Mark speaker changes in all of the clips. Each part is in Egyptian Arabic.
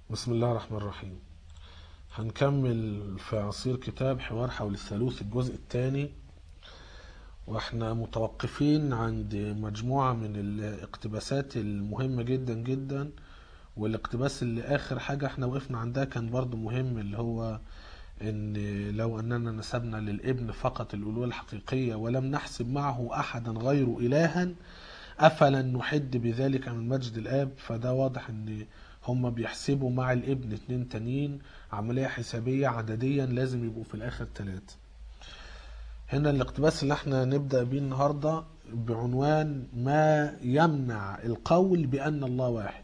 Speaker 1: بسم الله الرحمن الرحيم هنكمل في عصير كتاب حوار حول الثالوث الجزء الثاني واحنا متوقفين عند مجموعة من الاقتباسات المهمة جدا جدا والاقتباس اللي اخر حاجة احنا وقفنا عندها كان برضو مهم اللي هو ان لو اننا نسبنا للابن فقط الالوهية الحقيقية ولم نحسب معه احدا غيره الها افلا نحد بذلك من مجد الاب فده واضح ان هم بيحسبوا مع الابن اتنين تانيين عملية حسابية عدديا لازم يبقوا في الاخر تلاتة هنا الاقتباس اللي احنا نبدأ بيه النهاردة بعنوان ما يمنع القول بأن الله واحد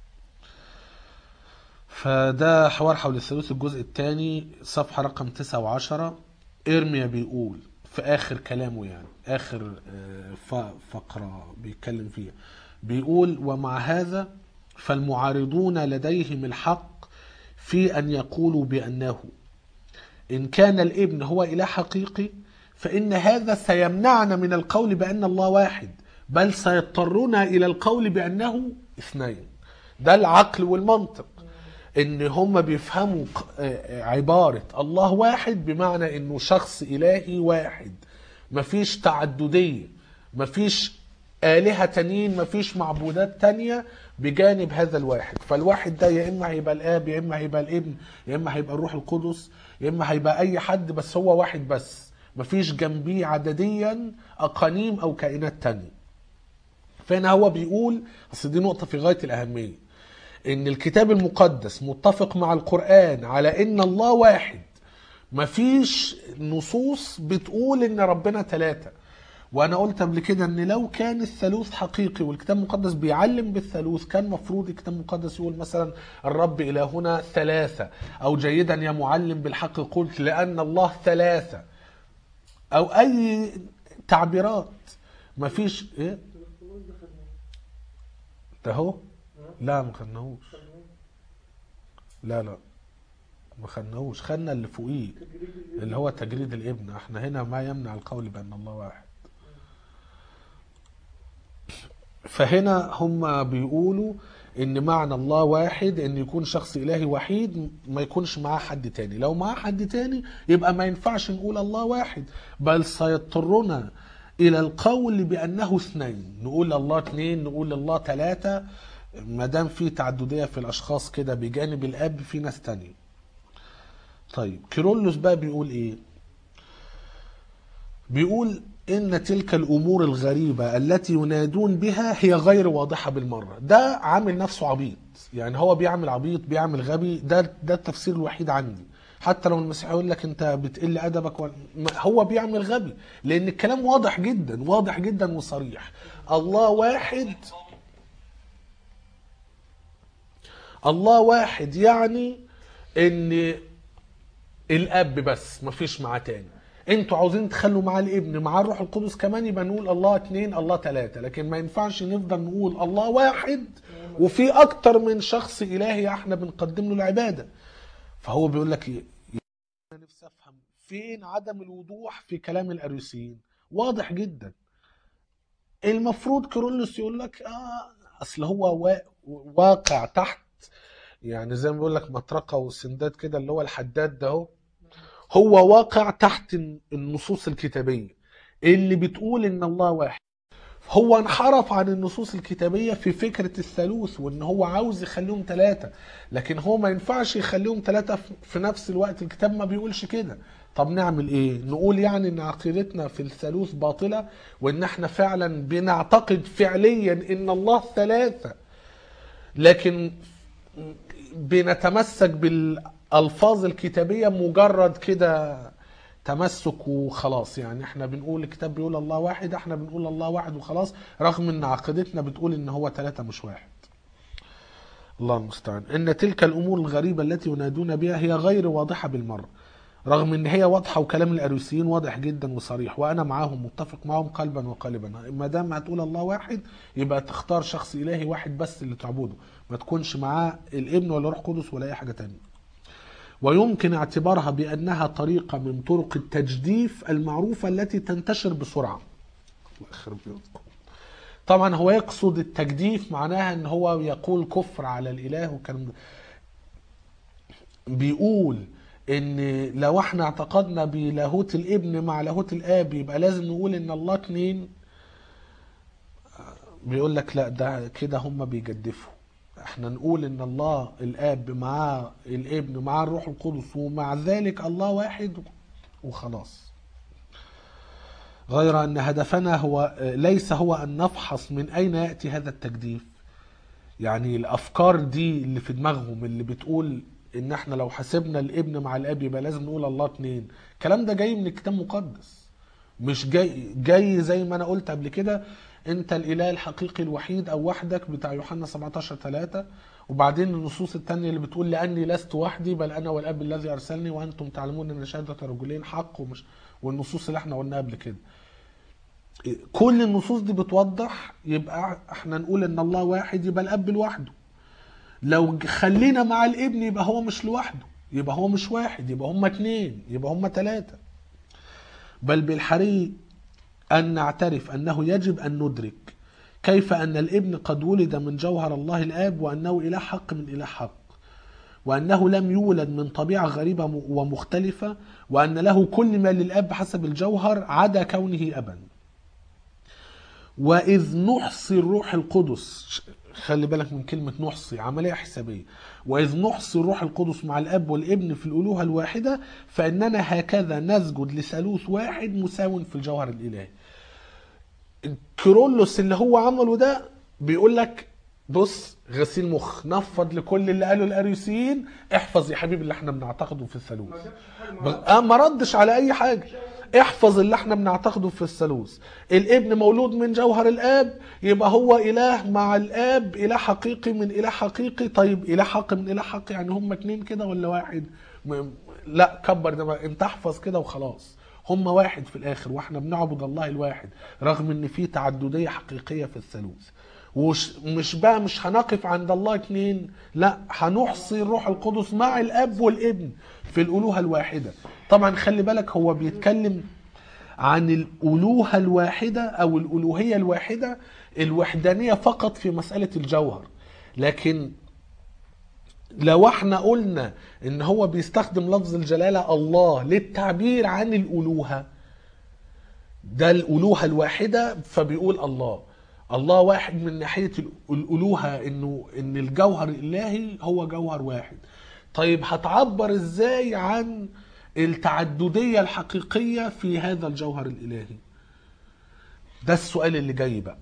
Speaker 1: فده حوار حول الثالوث الجزء الثاني صفحة رقم تسعة وعشرة إرميا بيقول في آخر كلامه يعني آخر فقرة بيتكلم فيها بيقول ومع هذا فالمعارضون لديهم الحق في أن يقولوا بأنه إن كان الابن هو إله حقيقي فإن هذا سيمنعنا من القول بأن الله واحد بل سيضطرنا إلى القول بأنه اثنين ده العقل والمنطق ان هم بيفهموا عبارة الله واحد بمعنى انه شخص الهي واحد مفيش تعددية مفيش آلهة تانيين مفيش معبودات تانية بجانب هذا الواحد فالواحد ده يا إما هيبقى الآب يا إما هيبقى الابن يا إما هيبقى الروح القدس يا إما هيبقى أي حد بس هو واحد بس مفيش جنبيه عدديا أقانيم أو كائنات تانية فهنا هو بيقول أصل دي نقطة في غاية الأهمية ان الكتاب المقدس متفق مع القرآن على ان الله واحد مفيش نصوص بتقول ان ربنا ثلاثة وانا قلت قبل كده ان لو كان الثالوث حقيقي والكتاب المقدس بيعلم بالثالوث كان مفروض الكتاب المقدس يقول مثلا الرب الهنا ثلاثة او جيدا يا معلم بالحق قلت لان الله ثلاثة او اي تعبيرات مفيش ايه ده هو لا ما خدناهوش لا لا ما خدناهوش خدنا اللي فوقيه اللي هو تجريد الابن احنا هنا ما يمنع القول بان الله واحد فهنا هم بيقولوا ان معنى الله واحد ان يكون شخص الهي وحيد ما يكونش معاه حد تاني لو معاه حد تاني يبقى ما ينفعش نقول الله واحد بل سيضطرنا الى القول بانه اثنين نقول الله اثنين نقول الله ثلاثه ما دام في تعدديه في الاشخاص كده بجانب الاب في ناس تانية طيب كيرلس بقى بيقول ايه بيقول ان تلك الامور الغريبه التي ينادون بها هي غير واضحه بالمره ده عامل نفسه عبيط يعني هو بيعمل عبيط بيعمل غبي ده ده التفسير الوحيد عندي حتى لو المسيح يقول لك انت بتقل ادبك و... هو بيعمل غبي لان الكلام واضح جدا واضح جدا وصريح الله واحد الله واحد يعني ان الاب بس مفيش معاه تاني انتوا عاوزين تخلوا معاه الابن معاه الروح القدس كمان يبقى نقول الله اتنين الله تلاتة لكن ما ينفعش نفضل نقول الله واحد وفي اكتر من شخص الهي احنا بنقدم له العبادة فهو بيقول لك ايه انا نفسي افهم فين عدم الوضوح في كلام الاريوسيين واضح جدا المفروض كيرلس يقول لك اه اصل هو واقع تحت يعني زي ما بيقول لك مطرقه وسندات كده اللي هو الحداد ده هو هو واقع تحت النصوص الكتابيه اللي بتقول ان الله واحد هو انحرف عن النصوص الكتابيه في فكره الثالوث وان هو عاوز يخليهم ثلاثه لكن هو ما ينفعش يخليهم ثلاثه في نفس الوقت الكتاب ما بيقولش كده طب نعمل ايه نقول يعني ان عقيدتنا في الثالوث باطله وان احنا فعلا بنعتقد فعليا ان الله ثلاثه لكن بنتمسك بالالفاظ الكتابيه مجرد كده تمسك وخلاص يعني احنا بنقول الكتاب بيقول الله واحد احنا بنقول الله واحد وخلاص رغم ان عقيدتنا بتقول ان هو ثلاثة مش واحد الله المستعان ان تلك الامور الغريبة التي ينادون بها هي غير واضحة بالمرة رغم ان هي واضحة وكلام الاريوسيين واضح جدا وصريح وانا معاهم متفق معاهم قلبا وقالبا ما دام هتقول الله واحد يبقى تختار شخص الهي واحد بس اللي تعبده ما تكونش معاه الابن ولا روح قدس ولا اي حاجة تانية ويمكن اعتبارها بأنها طريقة من طرق التجديف المعروفة التي تنتشر بسرعة الله يخرب بيوتكم طبعا هو يقصد التجديف معناها ان هو يقول كفر على الاله وكلام بيقول ان لو احنا اعتقدنا بلاهوت الابن مع لاهوت الاب يبقى لازم نقول ان الله اتنين بيقول لك لا ده كده هم بيجدفوا احنا نقول ان الله الاب مع الابن مع الروح القدس ومع ذلك الله واحد وخلاص غير ان هدفنا هو ليس هو ان نفحص من اين ياتي هذا التجديف يعني الافكار دي اللي في دماغهم اللي بتقول ان احنا لو حسبنا الابن مع الاب يبقى لازم نقول الله اتنين الكلام ده جاي من الكتاب المقدس مش جاي جاي زي ما انا قلت قبل كده انت الاله الحقيقي الوحيد او وحدك بتاع يوحنا 17 3 وبعدين النصوص التانية اللي بتقول لاني لست وحدي بل انا والاب الذي ارسلني وانتم تعلمون ان شهاده رجلين حق ومش والنصوص اللي احنا قلناها قبل كده كل النصوص دي بتوضح يبقى احنا نقول ان الله واحد يبقى الاب لوحده لو خلينا مع الابن يبقى هو مش لوحده يبقى هو مش واحد يبقى هما اتنين يبقى هما تلاتة بل بالحري أن نعترف أنه يجب أن ندرك كيف أن الابن قد ولد من جوهر الله الآب وأنه إله حق من إله حق وأنه لم يولد من طبيعة غريبة ومختلفة وأن له كل ما للأب حسب الجوهر عدا كونه أبا وإذ نحصي الروح القدس خلي بالك من كلمة نحصي عملية حسابية وإذ نحصي الروح القدس مع الأب والابن في الألوهة الواحدة فإننا هكذا نسجد لثالوث واحد مساو في الجوهر الإلهي كيرلس اللي هو عمله ده بيقول لك بص غسيل مخ نفض لكل اللي قاله الاريوسيين احفظ يا حبيبي اللي احنا بنعتقده في الثالوث آه، ما ردش على اي حاجه احفظ اللي احنا بنعتقده في الثالوث الابن مولود من جوهر الاب يبقى هو اله مع الاب اله حقيقي من اله حقيقي طيب اله حق من اله حق يعني هم اتنين كده ولا واحد م- لا كبر ده بقى. انت احفظ كده وخلاص هم واحد في الاخر واحنا بنعبد الله الواحد رغم ان في تعدديه حقيقيه في الثالوث ومش مش بقى مش هنقف عند الله اتنين لا هنحصي الروح القدس مع الاب والابن في الالوهه الواحده طبعا خلي بالك هو بيتكلم عن الالوهه الواحده او الالوهيه الواحده الوحدانيه فقط في مساله الجوهر لكن لو احنا قلنا ان هو بيستخدم لفظ الجلاله الله للتعبير عن الالوهه ده الالوهه الواحده فبيقول الله الله واحد من ناحيه الالوهه انه ان الجوهر الالهي هو جوهر واحد طيب هتعبر ازاي عن التعدديه الحقيقيه في هذا الجوهر الالهي ده السؤال اللي جاي بقى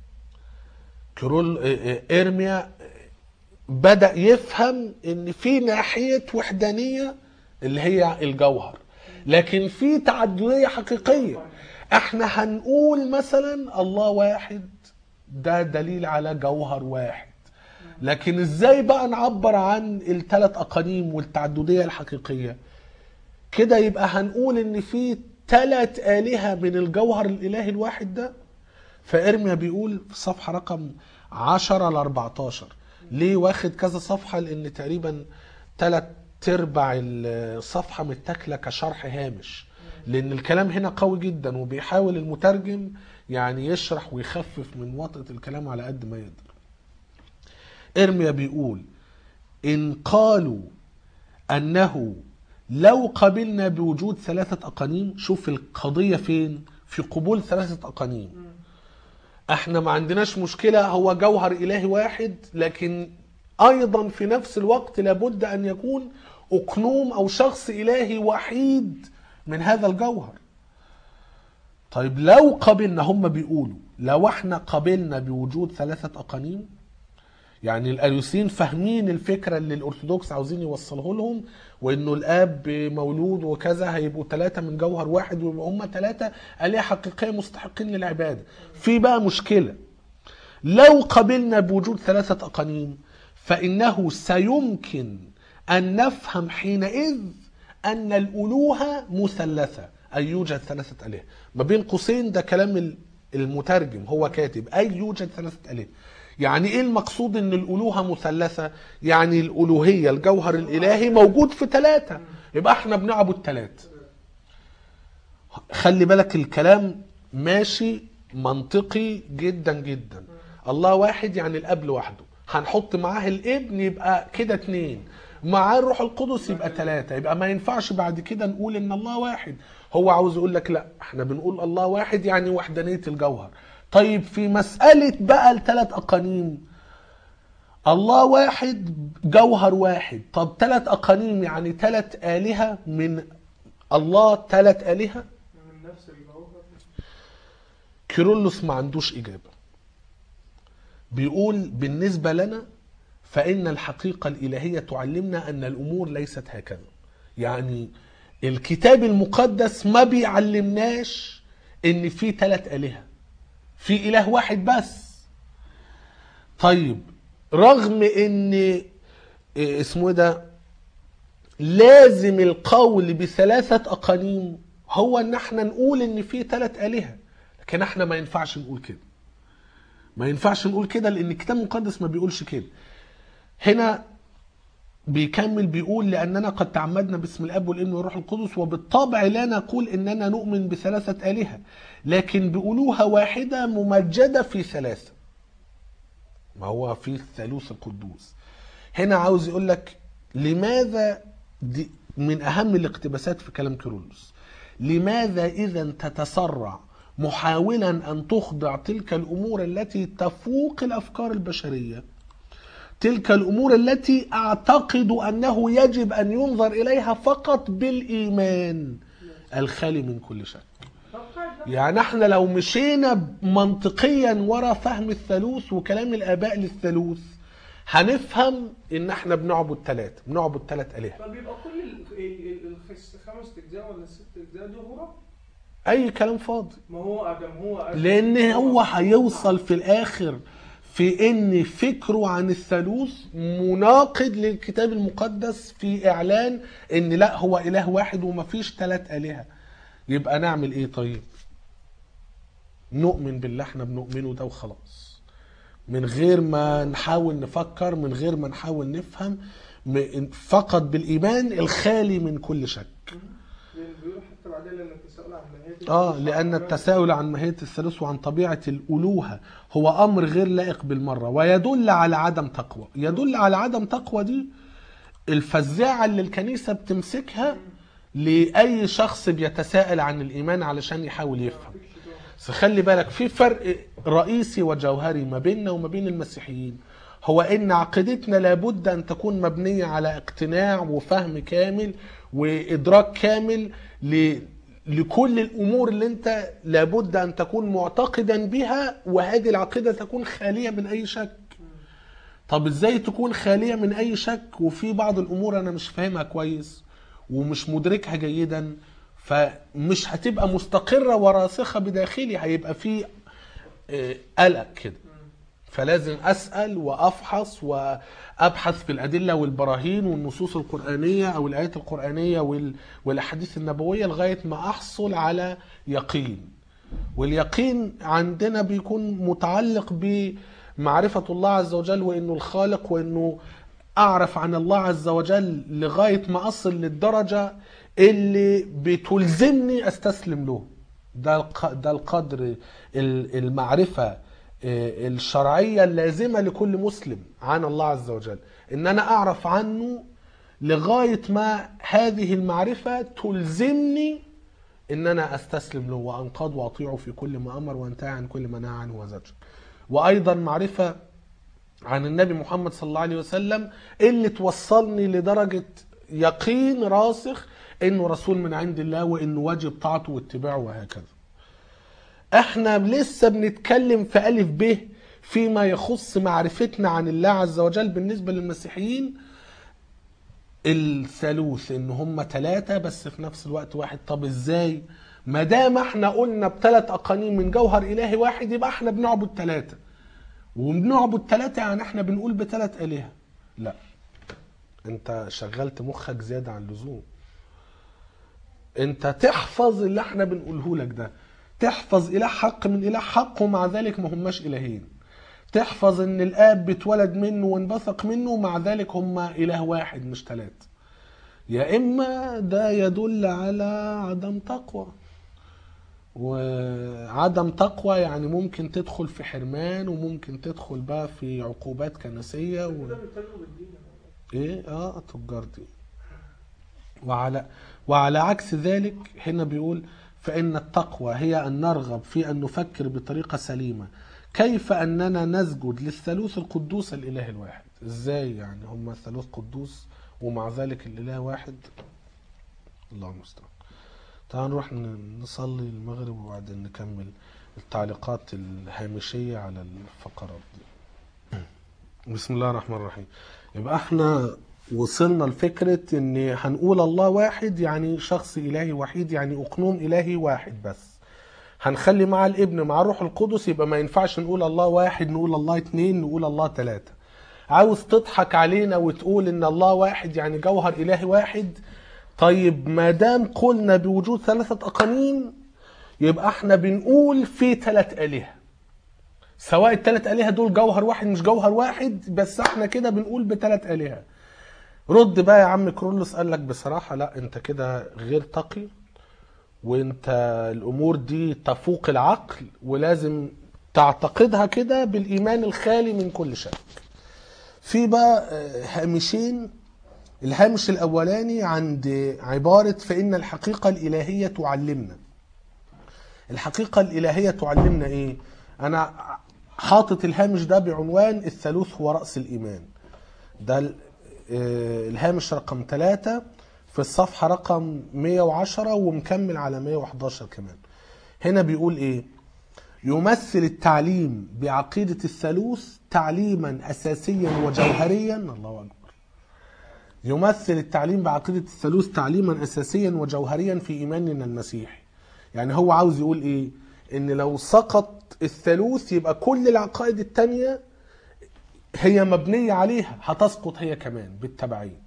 Speaker 1: كرول ارميا بدا يفهم ان في ناحيه وحدانيه اللي هي الجوهر لكن في تعدديه حقيقيه احنا هنقول مثلا الله واحد ده دليل على جوهر واحد لكن ازاي بقى نعبر عن الثلاث اقانيم والتعدديه الحقيقيه كده يبقى هنقول ان في ثلاث الهه من الجوهر الالهي الواحد ده فارميا بيقول في صفحه رقم 10 ل 14 ليه واخد كذا صفحه لان تقريبا ثلاث ارباع الصفحه متاكله كشرح هامش لان الكلام هنا قوي جدا وبيحاول المترجم يعني يشرح ويخفف من وطأة الكلام على قد ما يقدر ارميا بيقول ان قالوا انه لو قبلنا بوجود ثلاثة أقانيم شوف القضية فين في قبول ثلاثة أقانيم احنا ما عندناش مشكلة هو جوهر إلهي واحد لكن أيضا في نفس الوقت لابد أن يكون أقنوم أو شخص إلهي وحيد من هذا الجوهر طيب لو قبلنا هم بيقولوا لو احنا قبلنا بوجود ثلاثة أقانيم يعني الأريوسين فاهمين الفكرة اللي الأرثوذكس عاوزين يوصله لهم وإنه الآب مولود وكذا هيبقوا ثلاثة من جوهر واحد ويبقوا هم ثلاثة آلهة حقيقية مستحقين للعبادة في بقى مشكلة لو قبلنا بوجود ثلاثة أقانيم فإنه سيمكن أن نفهم حينئذ أن الألوهة مثلثة أي يوجد ثلاثة آلهة ما بين قوسين ده كلام المترجم هو كاتب أي يوجد ثلاثة آلهة يعني ايه المقصود ان الالوهه مثلثه يعني الالوهيه الجوهر الالهي موجود في ثلاثه يبقى احنا بنعبد ثلاثه خلي بالك الكلام ماشي منطقي جدا جدا الله واحد يعني الاب لوحده هنحط معاه الابن يبقى كده اتنين معاه الروح القدس يبقى ثلاثة يبقى ما ينفعش بعد كده نقول ان الله واحد هو عاوز يقول لك لا احنا بنقول الله واحد يعني وحدانية الجوهر طيب في مسألة بقى الثلاث أقانيم الله واحد جوهر واحد طب ثلاث أقانيم يعني ثلاث آلهة من الله ثلاث آلهة
Speaker 2: من نفس الجوهر
Speaker 1: كيرلس ما عندوش إجابة بيقول بالنسبة لنا فإن الحقيقة الإلهية تعلمنا أن الأمور ليست هكذا يعني الكتاب المقدس ما بيعلمناش إن في ثلاث آلهة في إله واحد بس طيب رغم إن إيه اسمه إيه ده لازم القول بثلاثة أقانيم هو إن احنا نقول إن في ثلاث آلهة لكن احنا ما ينفعش نقول كده ما ينفعش نقول كده لان الكتاب المقدس ما بيقولش كده هنا بيكمل بيقول لاننا قد تعمدنا باسم الاب والابن والروح القدس وبالطبع لا نقول اننا نؤمن بثلاثه الهه لكن بألوهة واحده ممجده في ثلاثه ما هو في الثالوث القدوس هنا عاوز يقول لك لماذا دي من اهم الاقتباسات في كلام كيرلس لماذا اذا تتسرع محاولا ان تخضع تلك الامور التي تفوق الافكار البشريه تلك الامور التي اعتقد انه يجب ان ينظر اليها فقط بالايمان الخالي من كل شك
Speaker 2: طب قاعد بقى.
Speaker 1: يعني احنا لو مشينا منطقيا ورا فهم الثالوث وكلام الاباء للثالوث هنفهم ان احنا بنعبد ثلاثه بنعبد ثلاث الهه
Speaker 2: طب يبقى كل ال- ال- ال- الخس- خمس اجزاء ولا الست اجزاء دي هو
Speaker 1: اي كلام فاضي
Speaker 2: ما هو ادم هو
Speaker 1: لان هو هيوصل في الاخر في ان فكره عن الثالوث مناقض للكتاب المقدس في اعلان ان لا هو اله واحد ومفيش ثلاث الهه يبقى نعمل ايه طيب نؤمن باللي احنا بنؤمنه ده وخلاص من غير ما نحاول نفكر من غير ما نحاول نفهم م- فقط بالايمان الخالي من كل شك
Speaker 2: لان بيقول حتى بعدين لان التساؤل عن ماهيه
Speaker 1: اه لان التساؤل عن ماهيه الثالوث وعن طبيعه الالوهه هو امر غير لائق بالمره ويدل على عدم تقوى يدل على عدم تقوى دي الفزاعه اللي الكنيسه بتمسكها لاي شخص بيتساءل عن الايمان علشان يحاول يفهم بس خلي بالك في فرق رئيسي وجوهري ما بيننا وما بين المسيحيين هو ان عقيدتنا لابد ان تكون مبنيه على اقتناع وفهم كامل وادراك كامل ل... لكل الامور اللي انت لابد ان تكون معتقدا بها وهذه العقيده تكون خاليه من اي شك طب ازاي تكون خاليه من اي شك وفي بعض الامور انا مش فاهمها كويس ومش مدركها جيدا فمش هتبقى مستقره وراسخه بداخلي هيبقى في آه، قلق كده فلازم اسال وافحص وابحث في الادله والبراهين والنصوص القرانيه او الايات القرانيه وال- والاحاديث النبويه لغايه ما احصل على يقين واليقين عندنا بيكون متعلق بمعرفه الله عز وجل وانه الخالق وانه اعرف عن الله عز وجل لغايه ما اصل للدرجه اللي بتلزمني استسلم له ده الق- ده القدر ال- المعرفه آه، الشرعيه اللازمه لكل مسلم عن الله عز وجل ان انا اعرف عنه لغايه ما هذه المعرفه تلزمني ان انا استسلم له وانقاد واطيعه في كل ما امر وانتهى عن كل ما نهى عنه وزجر وايضا معرفه عن النبي محمد صلى الله عليه وسلم اللي توصلني لدرجه يقين راسخ انه رسول من عند الله وانه واجب طاعته واتباعه وهكذا احنا لسه بنتكلم في الف ب فيما يخص معرفتنا عن الله عز وجل بالنسبه للمسيحيين الثالوث ان هم ثلاثة بس في نفس الوقت واحد طب ازاي ما دام احنا قلنا بثلاث اقانيم من جوهر الهي واحد يبقى احنا بنعبد ثلاثة وبنعبد ثلاثة يعني احنا بنقول بثلاث الهة لا انت شغلت مخك زيادة عن اللزوم انت تحفظ اللي احنا بنقوله لك ده تحفظ اله حق من اله حق ومع ذلك ما هماش الهين تحفظ ان الاب بيتولد منه وانبثق منه ومع ذلك هما اله واحد مش ثلاثة يا اما ده يدل على عدم تقوى وعدم تقوى يعني ممكن تدخل في حرمان وممكن تدخل بقى في عقوبات كنسية و...
Speaker 2: ده بيتكلموا بالدين
Speaker 1: ايه اه تجار دي وعلى وعلى عكس ذلك هنا بيقول فإن التقوى هي أن نرغب في أن نفكر بطريقة سليمة كيف أننا نسجد للثالوث القدوس الإله الواحد إزاي يعني هم ثالوث قدوس ومع ذلك الإله واحد الله المستعان تعالوا نروح ن- نصلي المغرب وبعدين نكمل التعليقات الهامشية على الفقرات دي بسم الله الرحمن الرحيم يبقى احنا وصلنا لفكرة ان هنقول الله واحد يعني شخص الهي وحيد يعني اقنوم الهي واحد بس هنخلي مع الابن مع الروح القدس يبقى ما ينفعش نقول الله واحد نقول الله اتنين نقول الله تلاتة عاوز تضحك علينا وتقول ان الله واحد يعني جوهر الهي واحد طيب ما دام قلنا بوجود ثلاثة اقانيم يبقى احنا بنقول في ثلاث الهه سواء الثلاث آلهة دول جوهر واحد مش جوهر واحد بس احنا كده بنقول بثلاث آلهة رد بقى يا عم كرولوس قال لك بصراحة لا انت كده غير تقي وانت الامور دي تفوق العقل ولازم تعتقدها كده بالايمان الخالي من كل شك في بقى آه، هامشين الهامش الاولاني عند عبارة فان الحقيقة الالهية تعلمنا الحقيقة الإلهية تعلمنا إيه؟ أنا حاطط الهامش ده بعنوان الثالوث هو رأس الإيمان ده ال- آه، الهامش رقم ثلاثة في الصفحة رقم 110 ومكمل على 111 كمان هنا بيقول إيه؟ يمثل التعليم بعقيدة الثالوث تعليما أساسيا وجوهريا الله أكبر يمثل التعليم بعقيدة الثالوث تعليما أساسيا وجوهريا في إيماننا المسيحي يعني هو عاوز يقول إيه إن لو سقط الثالوث يبقى كل العقائد التانية هي مبنية عليها هتسقط هي كمان بالتبعية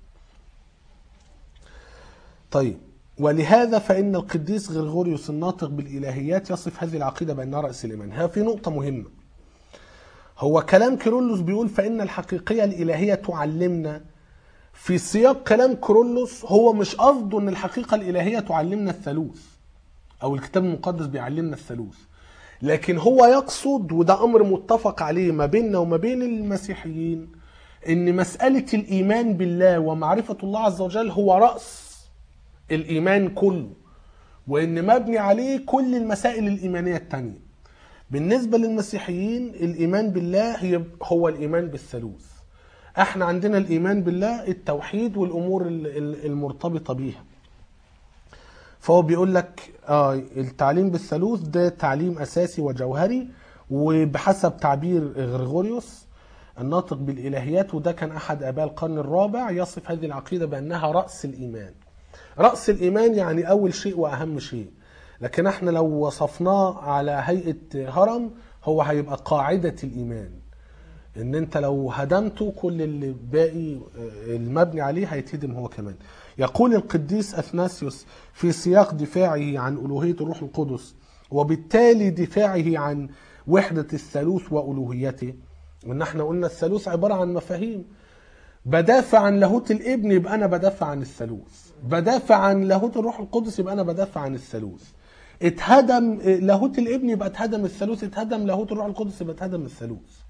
Speaker 1: طيب ولهذا فإن القديس غرغوريوس الناطق بالإلهيات يصف هذه العقيدة بأنها رأس الإيمان ها في نقطة مهمة هو كلام كيرلس بيقول فإن الحقيقية الإلهية تعلمنا في سياق كلام كيرلس هو مش قصده ان الحقيقة الإلهية تعلمنا الثالوث أو الكتاب المقدس بيعلمنا الثالوث لكن هو يقصد وده أمر متفق عليه ما بيننا وما بين المسيحيين ان مسألة الإيمان بالله ومعرفة الله عز وجل هو رأس الإيمان كله وإن مبني عليه كل المسائل الإيمانية التانية بالنسبة للمسيحيين الإيمان بالله هي هو الإيمان بالثالوث احنا عندنا الإيمان بالله التوحيد والأمور ال- ال- المرتبطة بيها فهو بيقول لك اه التعليم بالثالوث ده تعليم اساسي وجوهري وبحسب تعبير غريغوريوس الناطق بالالهيات وده كان احد اباء القرن الرابع يصف هذه العقيده بانها راس الايمان. راس الايمان يعني اول شيء واهم شيء. لكن احنا لو وصفناه على هيئه هرم هو هيبقى قاعده الايمان. ان انت لو هدمته كل اللي باقي آه، المبني عليه هيتهدم هو كمان يقول القديس اثناسيوس في سياق دفاعه عن الوهيه الروح القدس وبالتالي دفاعه عن وحده الثالوث والوهيته وان احنا قلنا الثالوث عباره عن مفاهيم بدافع عن لاهوت الابن يبقى انا بدافع عن الثالوث بدافع عن لاهوت الروح القدس يبقى انا بدافع عن الثالوث اتهدم آه، لاهوت الابن يبقى اتهدم الثالوث اتهدم لاهوت الروح القدس يبقى اتهدم الثالوث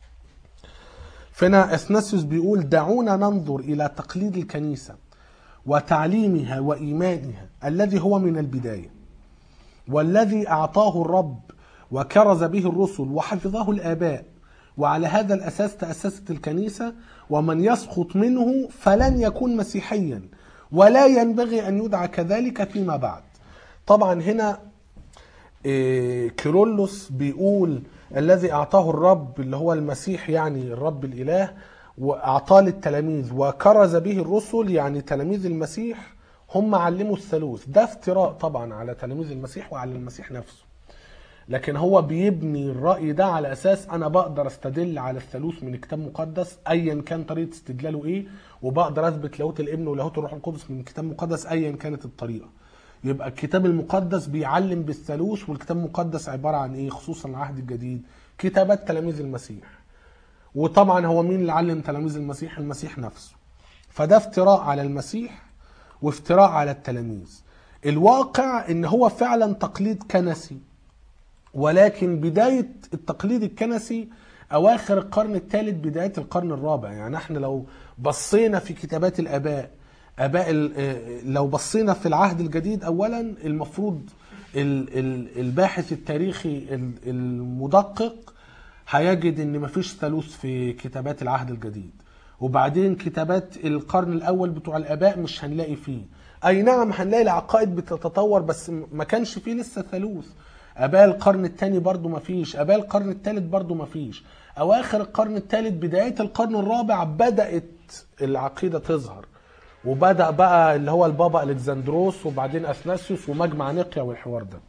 Speaker 1: فهنا اثناسيوس بيقول دعونا ننظر الى تقليد الكنيسه وتعليمها وايمانها الذي هو من البدايه والذي اعطاه الرب وكرز به الرسل وحفظه الاباء وعلى هذا الاساس تاسست الكنيسه ومن يسقط منه فلن يكون مسيحيا ولا ينبغي ان يدعى كذلك فيما بعد طبعا هنا إيه، كيرلس بيقول الذي اعطاه الرب اللي هو المسيح يعني الرب الاله واعطاه للتلاميذ وكرز به الرسل يعني تلاميذ المسيح هم علموا الثالوث ده افتراء طبعا على تلاميذ المسيح وعلى المسيح نفسه لكن هو بيبني الرأي ده على أساس أنا بقدر أستدل على الثالوث من كتاب مقدس أيا كان طريقة استدلاله إيه وبقدر أثبت لاهوت الابن ولاهوت الروح القدس من كتاب مقدس أيا كانت الطريقة يبقى الكتاب المقدس بيعلم بالثالوث والكتاب المقدس عبارة عن إيه خصوصا العهد الجديد كتابات تلاميذ المسيح وطبعا هو مين اللي علم تلاميذ المسيح المسيح نفسه فده افتراء على المسيح وافتراء على التلاميذ الواقع ان هو فعلا تقليد كنسي ولكن بداية التقليد الكنسي اواخر القرن الثالث بدايه القرن الرابع يعني احنا لو بصينا في كتابات الاباء اباء ال- آه، لو بصينا في العهد الجديد اولا المفروض ال- ال- الباحث التاريخي ال- المدقق هيجد ان مفيش ثالوث في كتابات العهد الجديد وبعدين كتابات القرن الاول بتوع الاباء مش هنلاقي فيه اي نعم هنلاقي العقائد بتتطور بس م- ما كانش فيه لسه ثالوث اباء القرن الثاني برضو ما فيش اباء القرن الثالث برضو ما فيش اواخر القرن الثالث بدايه القرن الرابع بدات العقيده تظهر وبدا بقى اللي هو البابا الكسندروس وبعدين اثناسيوس ومجمع نقيا والحوار ده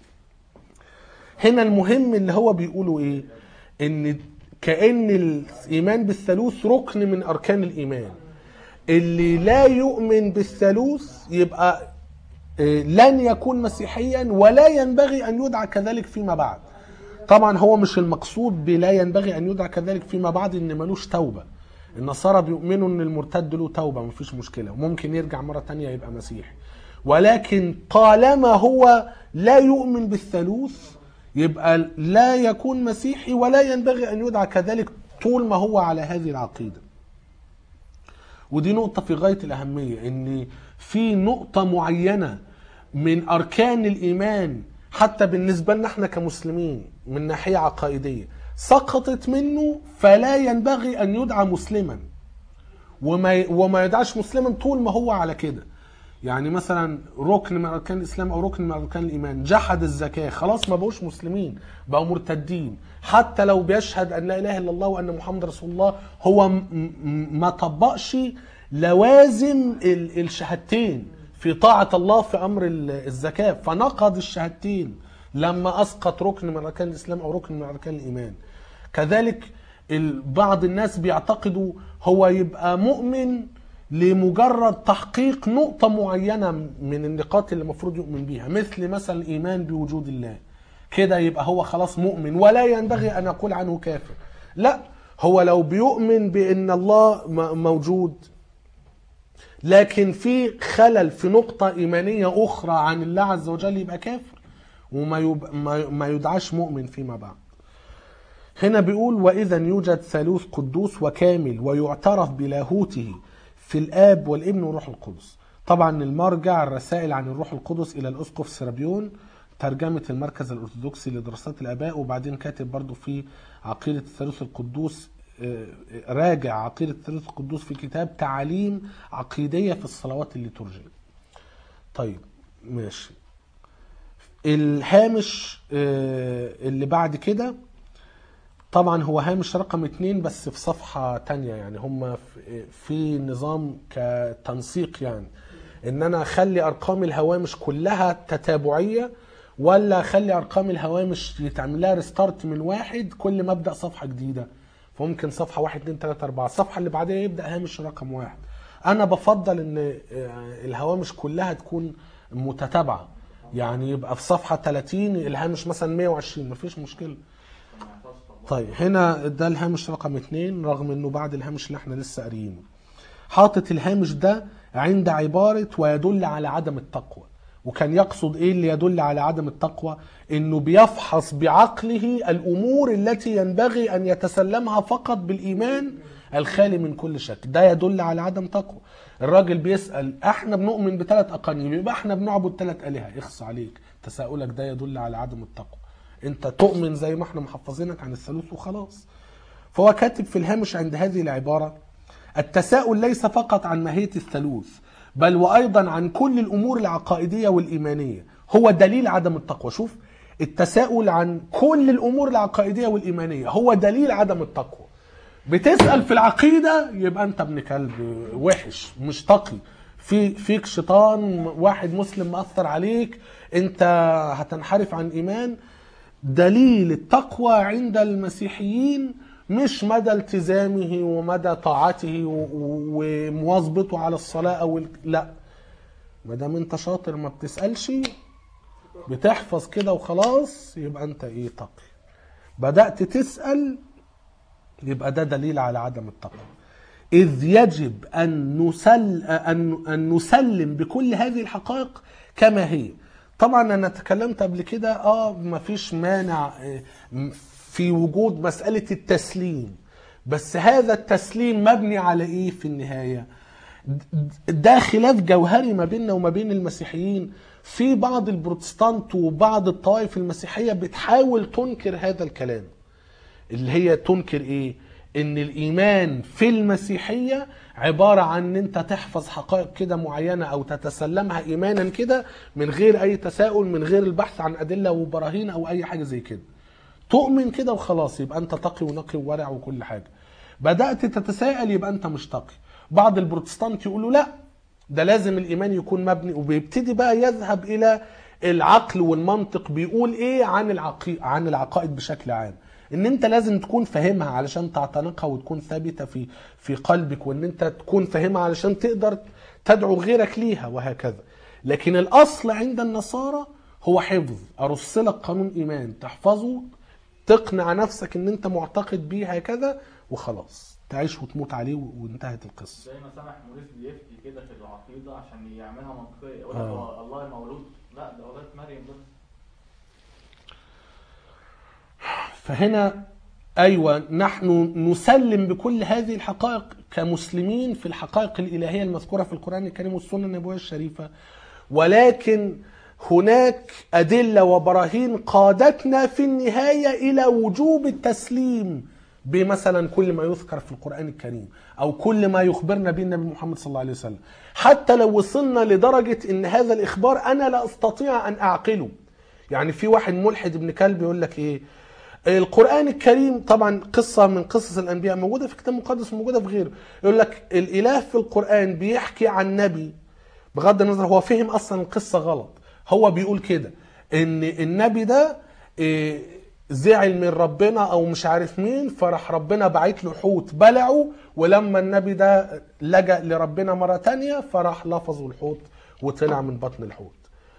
Speaker 1: هنا المهم اللي هو بيقوله ايه ان كأن الايمان بالثالوث ركن من اركان الايمان اللي لا يؤمن بالثالوث يبقى آه، لن يكون مسيحيا ولا ينبغي ان يدعى كذلك فيما بعد طبعا هو مش المقصود بلا ينبغي ان يدعى كذلك فيما بعد ان ملوش توبه النصارى بيؤمنوا ان المرتد له توبه مفيش مشكله وممكن يرجع مره تانية يبقى مسيحي ولكن طالما هو لا يؤمن بالثالوث يبقى لا يكون مسيحي ولا ينبغي ان يدعى كذلك طول ما هو على هذه العقيده ودي نقطة في غاية الأهمية إن في نقطة معينة من أركان الإيمان حتى بالنسبة لنا احنا كمسلمين من ناحية عقائدية سقطت منه فلا ينبغي أن يدعى مسلما وما وما يدعش مسلما طول ما هو على كده يعني مثلا ركن من اركان الاسلام او ركن من اركان الايمان جحد الزكاه خلاص ما بقوش مسلمين بقوا مرتدين حتى لو بيشهد ان لا اله الا الله وان محمد رسول الله هو م- م- ما طبقش لوازم ال- الشهادتين في طاعه الله في امر ال- الزكاه فنقض الشهادتين لما اسقط ركن من اركان الاسلام او ركن من اركان الايمان كذلك ال- بعض الناس بيعتقدوا هو يبقى مؤمن لمجرد تحقيق نقطة معينة من النقاط اللي المفروض يؤمن بيها مثل مثلا الإيمان بوجود الله كده يبقى هو خلاص مؤمن ولا ينبغي أن أقول عنه كافر لا هو لو بيؤمن بأن الله م- موجود لكن في خلل في نقطة إيمانية أخرى عن الله عز وجل يبقى كافر وما يب... ما... ما يدعاش مؤمن فيما بعد هنا بيقول وإذا يوجد ثالوث قدوس وكامل ويعترف بلاهوته في الآب والابن والروح القدس طبعا المرجع الرسائل عن الروح القدس إلى الأسقف سرابيون ترجمة المركز الأرثوذكسي لدراسات الآباء وبعدين كاتب برضو في عقيدة الثالوث القدوس آه، راجع عقيدة الثالوث القدوس في كتاب تعاليم عقيدية في الصلوات الليتورجية طيب ماشي الهامش آه، اللي بعد كده طبعا هو هامش رقم اتنين بس في صفحة تانية يعني هم في- في نظام كتنسيق يعني ان انا اخلي ارقام الهوامش كلها تتابعية ولا اخلي ارقام الهوامش يتعمل لها ريستارت من واحد كل ما ابدا صفحة جديدة فممكن صفحة واحد اتنين تلاتة اربعة الصفحة اللي بعدها يبدا هامش رقم واحد انا بفضل ان آه، الهوامش كلها تكون متتابعة يعني يبقى في صفحة 30 الهامش مثلا 120 مفيش مشكلة طيب هنا ده الهامش رقم اتنين رغم انه بعد الهامش اللي احنا لسه قاريينه حاطط الهامش ده عند عبارة ويدل على عدم التقوى وكان يقصد ايه اللي يدل على عدم التقوى انه بيفحص بعقله الامور التي ينبغي ان يتسلمها فقط بالايمان الخالي من كل شك ده يدل على عدم تقوى الراجل بيسأل احنا بنؤمن بثلاث اقانيم يبقى احنا بنعبد ثلاث الهه اخص عليك تساؤلك ده يدل على عدم التقوى انت تؤمن زي ما احنا محفظينك عن الثالوث وخلاص فهو كاتب في الهامش عند هذه العبارة التساؤل ليس فقط عن ماهية الثالوث بل وأيضا عن كل الأمور العقائدية والإيمانية هو دليل عدم التقوى شوف التساؤل عن كل الأمور العقائدية والإيمانية هو دليل عدم التقوى بتسأل في العقيدة يبقى أنت ابن كلب وحش مش تقي في فيك شيطان واحد مسلم مأثر عليك أنت هتنحرف عن إيمان دليل التقوى عند المسيحيين مش مدى التزامه ومدى طاعته و- و- ومواظبته على الصلاة أو ال- لا ما دام انت شاطر ما بتسألش بتحفظ كده وخلاص يبقى انت ايه تقي بدأت تسأل يبقى ده دليل على عدم التقوى إذ يجب أن نسل أن أن نسلم بكل هذه الحقائق كما هي. طبعا أنا تكلمت قبل كده أه مفيش مانع آه، م- في وجود مسألة التسليم بس هذا التسليم مبني على ايه في النهاية ده خلاف جوهري ما بيننا وما بين المسيحيين في بعض البروتستانت وبعض الطوائف المسيحية بتحاول تنكر هذا الكلام اللي هي تنكر ايه ان الايمان في المسيحية عبارة عن ان انت تحفظ حقائق كده معينة او تتسلمها ايمانا كده من غير اي تساؤل من غير البحث عن ادلة وبراهين او اي حاجة زي كده تؤمن كده وخلاص يبقى انت تقي ونقي وورع وكل حاجة بدأت تتساءل يبقى انت مش تقي بعض البروتستانت يقولوا لا ده لازم الايمان يكون مبني وبيبتدي بقى يذهب الى العقل والمنطق بيقول ايه عن العقي... عن العقائد بشكل عام ان انت لازم تكون فاهمها علشان تعتنقها وتكون ثابته في في قلبك وان انت تكون فاهمها علشان تقدر تدعو غيرك ليها وهكذا لكن الاصل عند النصارى هو حفظ ارص لك قانون ايمان تحفظه تقنع نفسك ان انت معتقد بيه هكذا وخلاص تعيش وتموت عليه وانتهت القصه
Speaker 3: زي ما سامح موريس بيفتي كده في العقيده عشان يعملها منطقيه يقول لك
Speaker 1: آه.
Speaker 3: هو الله مولود لا ده اولاد مريم بس
Speaker 1: فهنا ايوه نحن نسلم بكل هذه الحقائق كمسلمين في الحقائق الالهيه المذكوره في القران الكريم والسنه النبويه الشريفه ولكن هناك ادله وبراهين قادتنا في النهايه الى وجوب التسليم بمثلا كل ما يذكر في القران الكريم او كل ما يخبرنا به النبي محمد صلى الله عليه وسلم حتى لو وصلنا لدرجه ان هذا الاخبار انا لا استطيع ان اعقله يعني في واحد ملحد ابن كلب يقول لك ايه القرآن الكريم طبعا قصة من قصص الأنبياء موجودة في كتاب مقدس وموجودة في غيره يقول لك الإله في القرآن بيحكي عن نبي بغض النظر هو فهم أصلا القصة غلط هو بيقول كده إن النبي ده إيه، زعل من ربنا أو مش عارف مين فراح ربنا بعت له حوت بلعه ولما النبي ده لجأ لربنا مرة تانية فراح لفظه الحوت وطلع من بطن الحوت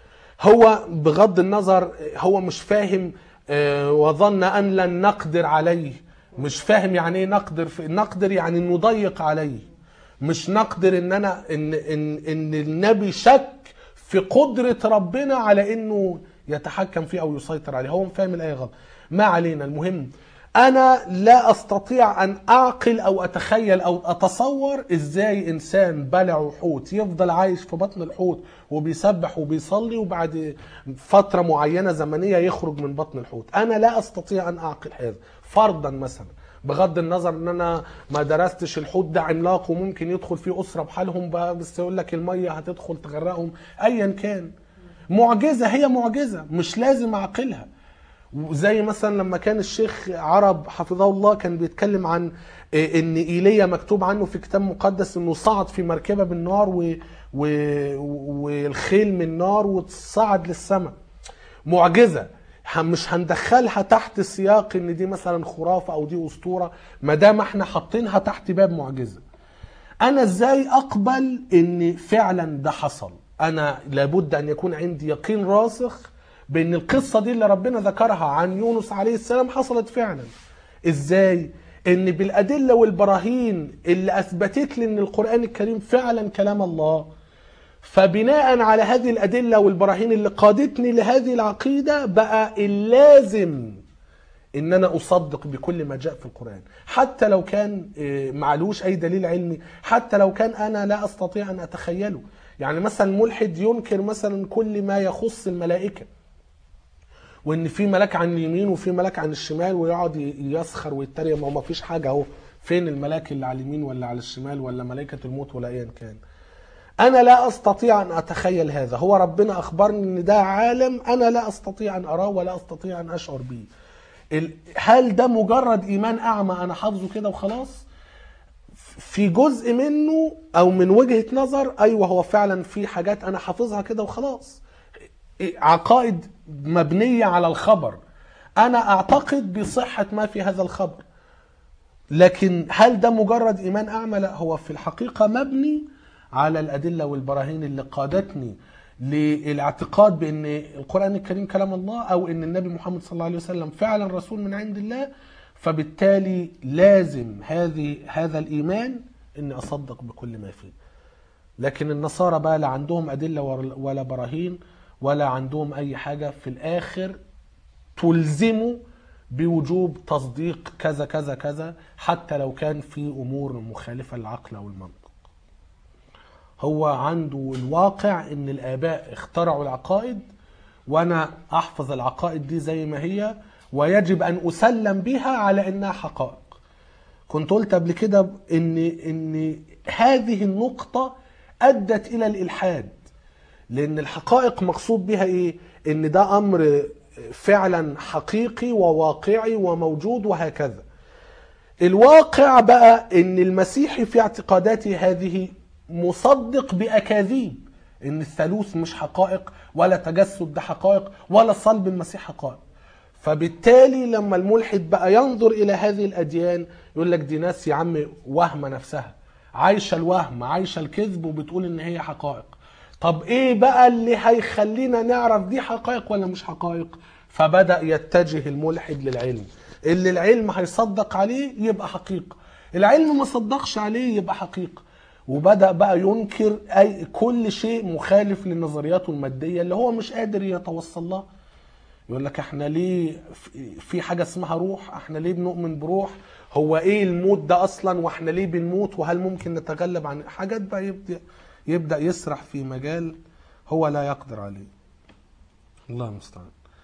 Speaker 1: هو بغض النظر هو مش فاهم آه، وظن ان لن نقدر عليه مش فاهم يعني ايه نقدر في نقدر يعني نضيق عليه مش نقدر ان انا ان ان ان النبي شك في قدرة ربنا على انه يتحكم فيه او يسيطر عليه هو فاهم الايه غلط ما علينا المهم انا لا استطيع ان اعقل او اتخيل او اتصور ازاي انسان بلع حوت يفضل عايش في بطن الحوت وبيسبح وبيصلي وبعد فتره معينه زمنيه يخرج من بطن الحوت انا لا استطيع ان اعقل هذا فرضا مثلا بغض النظر ان انا ما درستش الحوت ده عملاق وممكن يدخل فيه اسره بحالهم بقى بس يقول لك الميه هتدخل تغرقهم ايا كان معجزه هي معجزه مش لازم اعقلها وزي مثلا لما كان الشيخ عرب حفظه الله كان بيتكلم عن إيه ان ايليا مكتوب عنه في كتاب مقدس انه صعد في مركبه بالنار و... و... والخيل من نار وصعد للسماء معجزه ه- مش هندخلها تحت سياق ان دي مثلا خرافه او دي اسطوره ما دام احنا حاطينها تحت باب معجزه انا ازاي اقبل ان فعلا ده حصل انا لابد ان يكون عندي يقين راسخ بان القصه دي اللي ربنا ذكرها عن يونس عليه السلام حصلت فعلا ازاي ان بالادله والبراهين اللي اثبتت لي ان القران الكريم فعلا كلام الله فبناء على هذه الادله والبراهين اللي قادتني لهذه العقيده بقى اللازم ان انا اصدق بكل ما جاء في القران حتى لو كان آه، معلوش اي دليل علمي حتى لو كان انا لا استطيع ان اتخيله يعني مثلا ملحد ينكر مثلا كل ما يخص الملائكه وان في ملاك عن اليمين وفي ملاك عن الشمال ويقعد ي- يسخر ويتريق ما هو ما فيش حاجه اهو فين الملاك اللي على اليمين ولا على الشمال ولا ملائكه الموت ولا ايا كان انا لا استطيع ان اتخيل هذا هو ربنا اخبرني ان ده عالم انا لا استطيع ان اراه ولا استطيع ان اشعر به ال- هل ده مجرد ايمان اعمى انا حافظه كده وخلاص في جزء منه او من وجهة نظر ايوه هو فعلا في حاجات انا حافظها كده وخلاص عقائد مبنية على الخبر انا اعتقد بصحة ما في هذا الخبر لكن هل ده مجرد ايمان اعمى لا هو في الحقيقة مبني على الادلة والبراهين اللي قادتني للاعتقاد بان القرآن الكريم كلام الله او ان النبي محمد صلى الله عليه وسلم فعلا رسول من عند الله فبالتالي لازم هذه هذا الايمان اني اصدق بكل ما فيه لكن النصارى بقى لا عندهم ادله ور- ولا براهين ولا عندهم اي حاجه في الاخر تلزمه بوجوب تصديق كذا كذا كذا حتى لو كان في امور مخالفه للعقل او المنطق هو عنده الواقع ان الاباء اخترعوا العقائد وانا احفظ العقائد دي زي ما هي ويجب ان اسلم بها على انها حقائق كنت قلت قبل كده ان ان هذه النقطه ادت الى الالحاد لان الحقائق مقصود بها ايه ان ده امر فعلا حقيقي وواقعي وموجود وهكذا الواقع بقى ان المسيحي في اعتقاداته هذه مصدق باكاذيب ان الثالوث مش حقائق ولا تجسد ده حقائق ولا صلب المسيح حقائق فبالتالي لما الملحد بقى ينظر الى هذه الاديان يقول لك دي ناس يا عم وهمه نفسها عايشه الوهم عايشه الكذب وبتقول ان هي حقائق طب ايه بقى اللي هيخلينا نعرف دي حقائق ولا مش حقائق فبدا يتجه الملحد للعلم اللي العلم هيصدق عليه يبقى حقيقه العلم ما صدقش عليه يبقى حقيقه وبدا بقى ينكر اي كل شيء مخالف لنظرياته الماديه اللي هو مش قادر يتوصل لها يقول لك احنا ليه في حاجه اسمها روح احنا ليه بنؤمن بروح هو ايه الموت ده اصلا واحنا ليه بنموت وهل ممكن نتغلب عن حاجات بقى يبدا يبدا يسرح في مجال هو لا يقدر عليه الله المستعان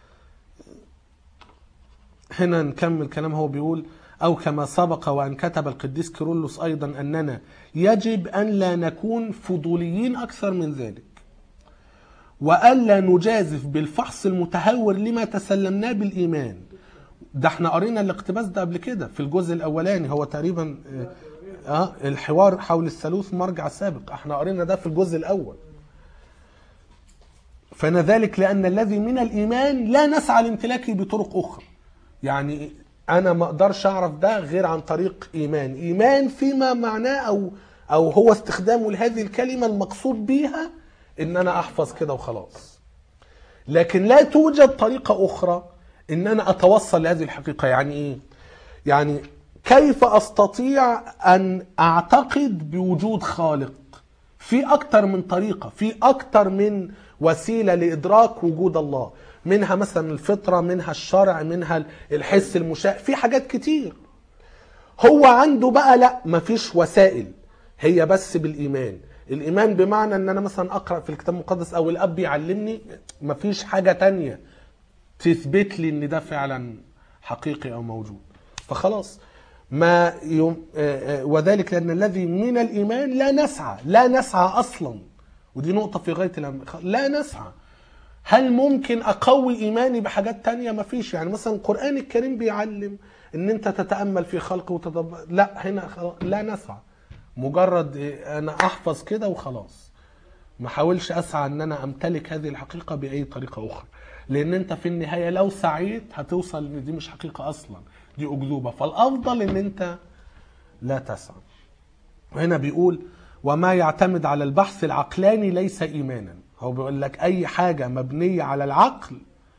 Speaker 1: هنا نكمل كلام هو بيقول أو كما سبق وأن كتب القديس كيرلس أيضا أننا يجب أن لا نكون فضوليين أكثر من ذلك وألا نجازف بالفحص المتهور لما تسلمناه بالإيمان ده احنا قرينا الاقتباس ده قبل كده في الجزء الأولاني هو تقريبا اه آه، الحوار حول الثالوث مرجع سابق احنا قرينا ده في الجزء الأول فنذلك لأن الذي من الإيمان لا نسعى لامتلاكه بطرق أخرى يعني أنا ما أقدرش أعرف ده غير عن طريق إيمان إيمان فيما معناه أو أو هو استخدامه لهذه الكلمة المقصود بيها إن أنا أحفظ كده وخلاص لكن لا توجد طريقة أخرى إن أنا أتوصل لهذه الحقيقة يعني إيه؟ يعني كيف أستطيع أن أعتقد بوجود خالق في أكتر من طريقة في أكتر من وسيلة لإدراك وجود الله منها مثلا الفطرة منها الشرع منها الحس المشاء في حاجات كتير هو عنده بقى لا مفيش وسائل هي بس بالإيمان الإيمان بمعنى أن أنا مثلا أقرأ في الكتاب المقدس أو الأب يعلمني مفيش حاجة تانية تثبت لي أن ده فعلا حقيقي أو موجود فخلاص ما يوم آه، آه، وذلك لأن الذي من الإيمان لا نسعى لا نسعى أصلا ودي نقطة في غاية الأهم لا نسعى هل ممكن أقوي إيماني بحاجات تانية مفيش يعني مثلا القرآن الكريم بيعلم إن أنت تتأمل في خلقه وتدبر لا هنا خلاص لا نسعى مجرد إيه، أنا أحفظ كده وخلاص ما حاولش أسعى إن أنا أمتلك هذه الحقيقة بأي طريقة أخرى لأن أنت في النهاية لو سعيت هتوصل إن دي مش حقيقة أصلا دي أكذوبة فالأفضل إن أنت لا تسعى هنا بيقول وما يعتمد على البحث العقلاني ليس ايمانا هو بيقول لك اي حاجه مبنيه على العقل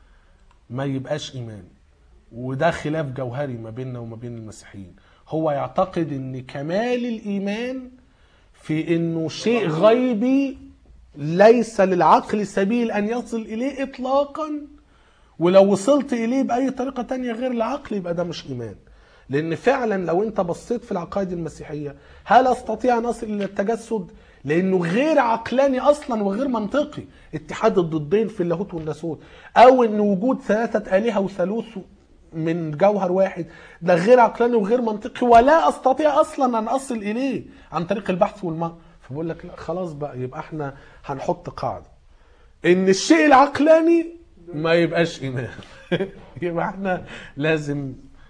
Speaker 1: ما يبقاش ايمان وده خلاف جوهري ما بيننا وما بين المسيحيين هو يعتقد ان كمال الايمان في انه شيء غيبي ليس للعقل سبيل ان يصل اليه اطلاقا ولو وصلت اليه باي طريقه تانية غير العقل يبقى ده مش ايمان لان فعلا لو انت بصيت في العقائد المسيحيه هل استطيع ان اصل الى التجسد لانه غير عقلاني اصلا وغير منطقي اتحاد الضدين في اللاهوت والناسوت او ان وجود ثلاثه الهه وثالوث من جوهر واحد ده غير عقلاني وغير منطقي ولا استطيع اصلا ان اصل اليه عن طريق البحث والمنطق فبقول لك لا خلاص بقى يبقى احنا هنحط قاعده ان الشيء العقلاني ما يبقاش ايمان يبقى احنا لازم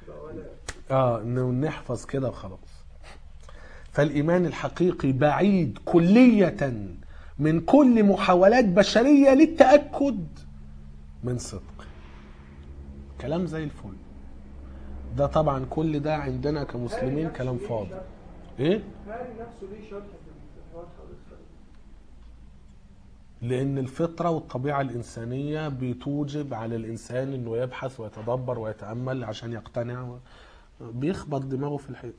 Speaker 1: اه إنه نحفظ كده وخلاص فالايمان الحقيقي بعيد كليه من كل محاولات بشريه للتاكد من صدق كلام زي الفل ده طبعا كل ده عندنا كمسلمين كلام فاضي ايه
Speaker 2: هاري نفسه ليه شرح في الحوار حول الخلق
Speaker 1: لان الفطره والطبيعه الانسانيه بتوجب على الانسان انه يبحث ويتدبر ويتامل عشان يقتنع و... بيخبط دماغه في الحيط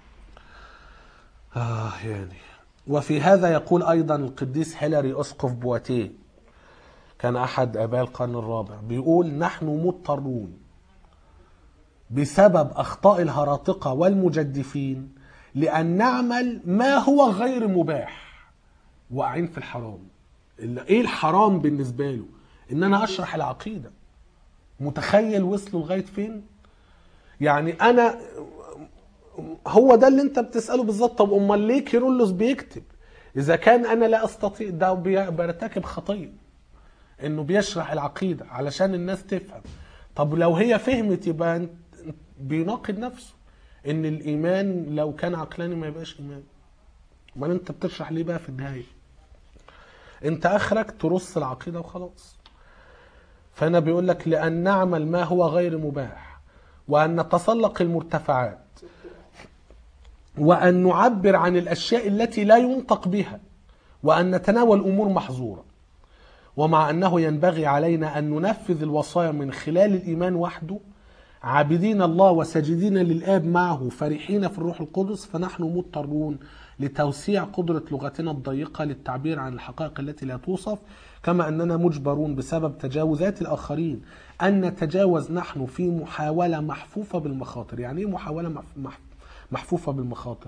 Speaker 1: آه يعني وفي هذا يقول أيضا القديس هيلاري أسقف بواتيه كان أحد آباء القرن الرابع بيقول نحن مضطرون بسبب اخطاء الهراطقه والمجدفين لان نعمل ما هو غير مباح واقعين في الحرام ال- ايه الحرام بالنسبه له ان انا اشرح العقيده متخيل وصلوا لغايه فين يعني انا هو ده اللي انت بتساله بالظبط طب امال ليه كيرلس بيكتب اذا كان انا لا استطيع ده بي- برتكب خطيه انه بيشرح العقيده علشان الناس تفهم طب لو هي فهمت يبقى انت- بيناقض نفسه ان الايمان لو كان عقلاني ما يبقاش ايمان امال انت بتشرح ليه بقى في النهايه انت اخرك ترص العقيده وخلاص فانا بيقول لك لان نعمل ما هو غير مباح وان نتسلق المرتفعات وان نعبر عن الاشياء التي لا ينطق بها وان نتناول امور محظوره ومع انه ينبغي علينا ان ننفذ الوصايا من خلال الايمان وحده عابدين الله وساجدين للاب معه فرحين في الروح القدس فنحن مضطرون لتوسيع قدره لغتنا الضيقه للتعبير عن الحقائق التي لا توصف كما اننا مجبرون بسبب تجاوزات الاخرين ان نتجاوز نحن في محاوله محفوفه بالمخاطر يعني ايه محاوله مح- مح- محفوفه بالمخاطر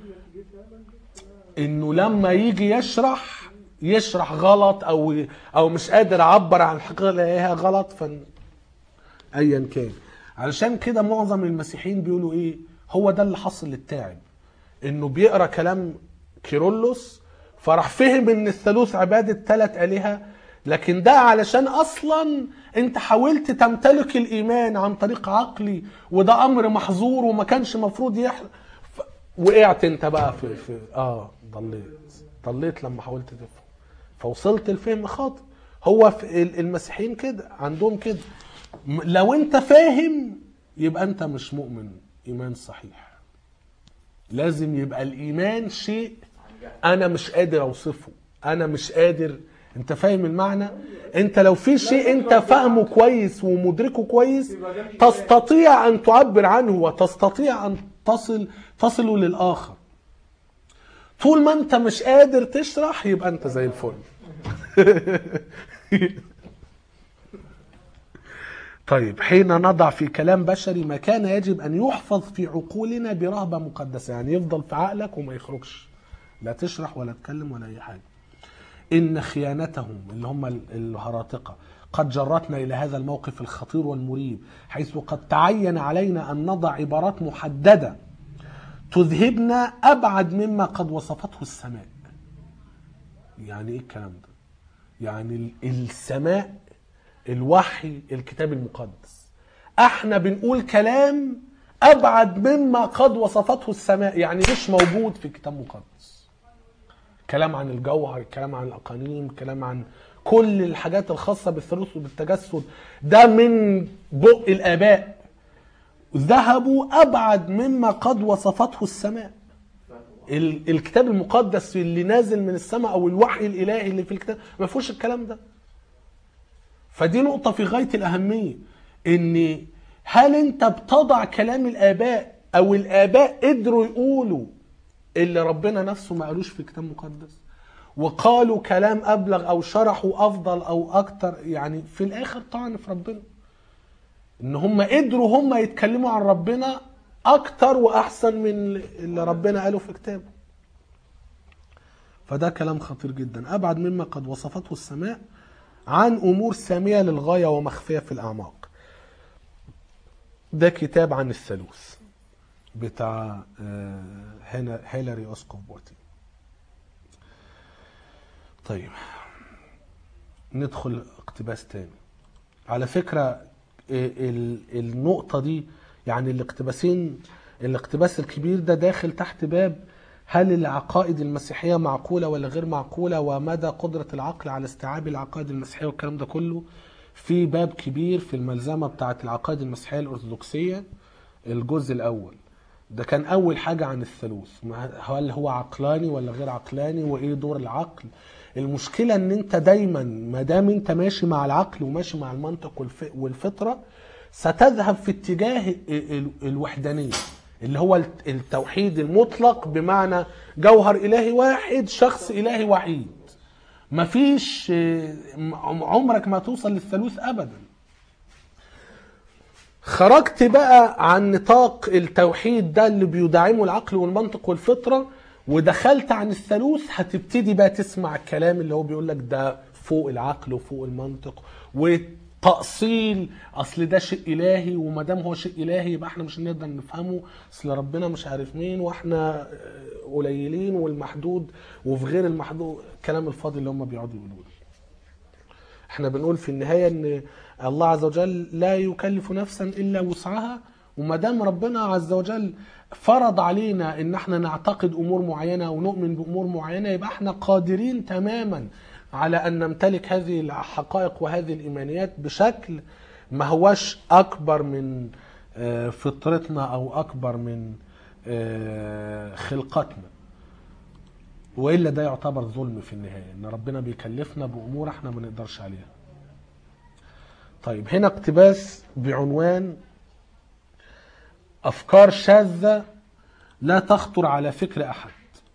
Speaker 1: انه لما يجي يشرح يشرح غلط او او مش قادر اعبر عن الحقيقه اللي هي غلط فن ايا كان علشان كده معظم المسيحيين بيقولوا ايه هو ده اللي حصل للتاعب انه بيقرا كلام كيرلس فراح فهم ان الثالوث عباده ثلاث الهه لكن ده علشان اصلا انت حاولت تمتلك الايمان عن طريق عقلي وده امر محظور وما كانش مفروض يحصل ف... وقعت انت بقى في, في اه ضليت ضليت لما حاولت تفهم فوصلت الفهم خاطئ هو في ال- المسيحيين كده عندهم كده م- لو انت فاهم يبقى انت مش مؤمن ايمان صحيح لازم يبقى الايمان شيء انا مش قادر اوصفه انا مش قادر انت فاهم المعنى انت لو في شيء انت فاهمه كويس ومدركه كويس تستطيع ان تعبر عنه وتستطيع ان تصل تصله للاخر طول ما انت مش قادر تشرح يبقى انت زي الفل طيب حين نضع في كلام بشري ما كان يجب ان يحفظ في عقولنا برهبه مقدسه يعني يفضل في عقلك وما يخرجش لا تشرح ولا تتكلم ولا اي حاجه ان خيانتهم اللي هم ال- الهراطقه قد جرتنا الى هذا الموقف الخطير والمريب حيث قد تعين علينا ان نضع عبارات محدده تذهبنا ابعد مما قد وصفته السماء يعني ايه الكلام ده يعني ال- السماء الوحي الكتاب المقدس احنا بنقول كلام ابعد مما قد وصفته السماء يعني مش موجود في الكتاب المقدس كلام عن الجوهر كلام عن الاقانيم كلام عن كل الحاجات الخاصه بالثالوث وبالتجسد ده من بق الاباء ذهبوا ابعد مما قد وصفته السماء ال- الكتاب المقدس اللي نازل من السماء او الوحي الالهي اللي في الكتاب ما فيهوش الكلام ده فدي نقطة في غاية الأهمية إن هل أنت بتضع كلام الآباء أو الآباء قدروا يقولوا اللي ربنا نفسه ما قالوش في الكتاب المقدس وقالوا كلام أبلغ أو شرحوا أفضل أو أكتر يعني في الآخر طعن في ربنا إن هم قدروا هم يتكلموا عن ربنا أكتر وأحسن من اللي ربنا قاله في كتابه فده كلام خطير جدا أبعد مما قد وصفته السماء عن امور ساميه للغايه ومخفيه في الاعماق ده كتاب عن الثالوث بتاع آه، هنا هيلاري اسقف بوتي طيب ندخل اقتباس تاني على فكرة آه، ال- النقطة دي يعني الاقتباسين الاقتباس الكبير ده داخل تحت باب هل العقائد المسيحية معقولة ولا غير معقولة ومدى قدرة العقل على استيعاب العقائد المسيحية والكلام ده كله في باب كبير في الملزمة بتاعة العقائد المسيحية الأرثوذكسية الجزء الأول ده كان أول حاجة عن الثالوث ما- هل هو عقلاني ولا غير عقلاني وإيه دور العقل المشكلة إن أنت دايما ما دام أنت ماشي مع العقل وماشي مع المنطق والف- والفطرة ستذهب في اتجاه ال- ال- الوحدانية اللي هو الت- التوحيد المطلق بمعنى جوهر إلهي واحد شخص إلهي وحيد مفيش آه، م- عمرك ما توصل للثالوث أبدا خرجت بقى عن نطاق التوحيد ده اللي بيدعمه العقل والمنطق والفطرة ودخلت عن الثالوث هتبتدي بقى تسمع الكلام اللي هو بيقول لك ده فوق العقل وفوق المنطق وتأصيل اصل ده شيء الهي وما دام هو شيء الهي يبقى احنا مش هنقدر نفهمه اصل ربنا مش عارف مين واحنا قليلين والمحدود وفي غير المحدود الكلام الفاضي اللي هم بيقعدوا يقولوه احنا بنقول في النهايه ان الله عز وجل لا يكلف نفسا الا وسعها وما دام ربنا عز وجل فرض علينا ان احنا نعتقد امور معينه ونؤمن بامور معينه يبقى احنا قادرين تماما على ان نمتلك هذه الحقائق وهذه الايمانيات بشكل ما هوش اكبر من آه، فطرتنا او اكبر من آه، خلقتنا والا ده يعتبر ظلم في النهايه ان ربنا بيكلفنا بامور احنا ما نقدرش عليها طيب هنا اقتباس بعنوان افكار شاذه لا تخطر على فكر احد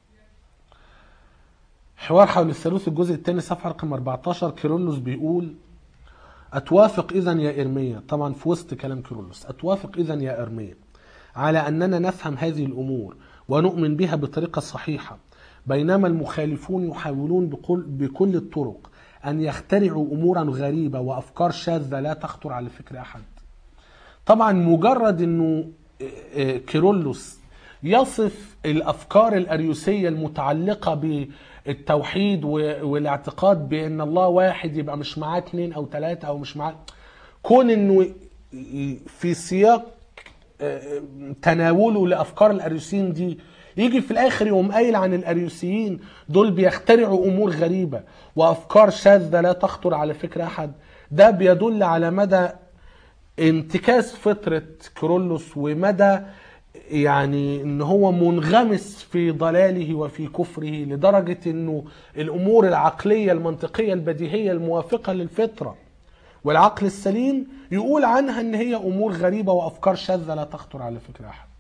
Speaker 1: حوار حول الثالوث الجزء الثاني صفحه رقم 14 كيرلس بيقول اتوافق اذا يا ارميا طبعا في وسط كلام كيرلس اتوافق اذا يا ارميا على اننا نفهم هذه الامور ونؤمن بها بطريقه صحيحه بينما المخالفون يحاولون بكل, بكل الطرق ان يخترعوا امورا غريبه وافكار شاذه لا تخطر على فكر احد طبعا مجرد انه كيرلس يصف الافكار الاريوسيه المتعلقه بالتوحيد والاعتقاد بان الله واحد يبقى مش معاه اثنين او ثلاثه او مش معاه كون انه في سياق تناوله لافكار الاريوسيين دي يجي في الاخر يقوم قايل عن الاريوسيين دول بيخترعوا امور غريبه وافكار شاذه لا تخطر على فكر احد ده بيدل على مدى انتكاس فطره كيرلس ومدى يعني ان هو منغمس في ضلاله وفي كفره لدرجه انه الامور العقليه المنطقيه البديهيه الموافقه للفطره والعقل السليم يقول عنها ان هي امور غريبه وافكار شاذه لا تخطر على فكر احد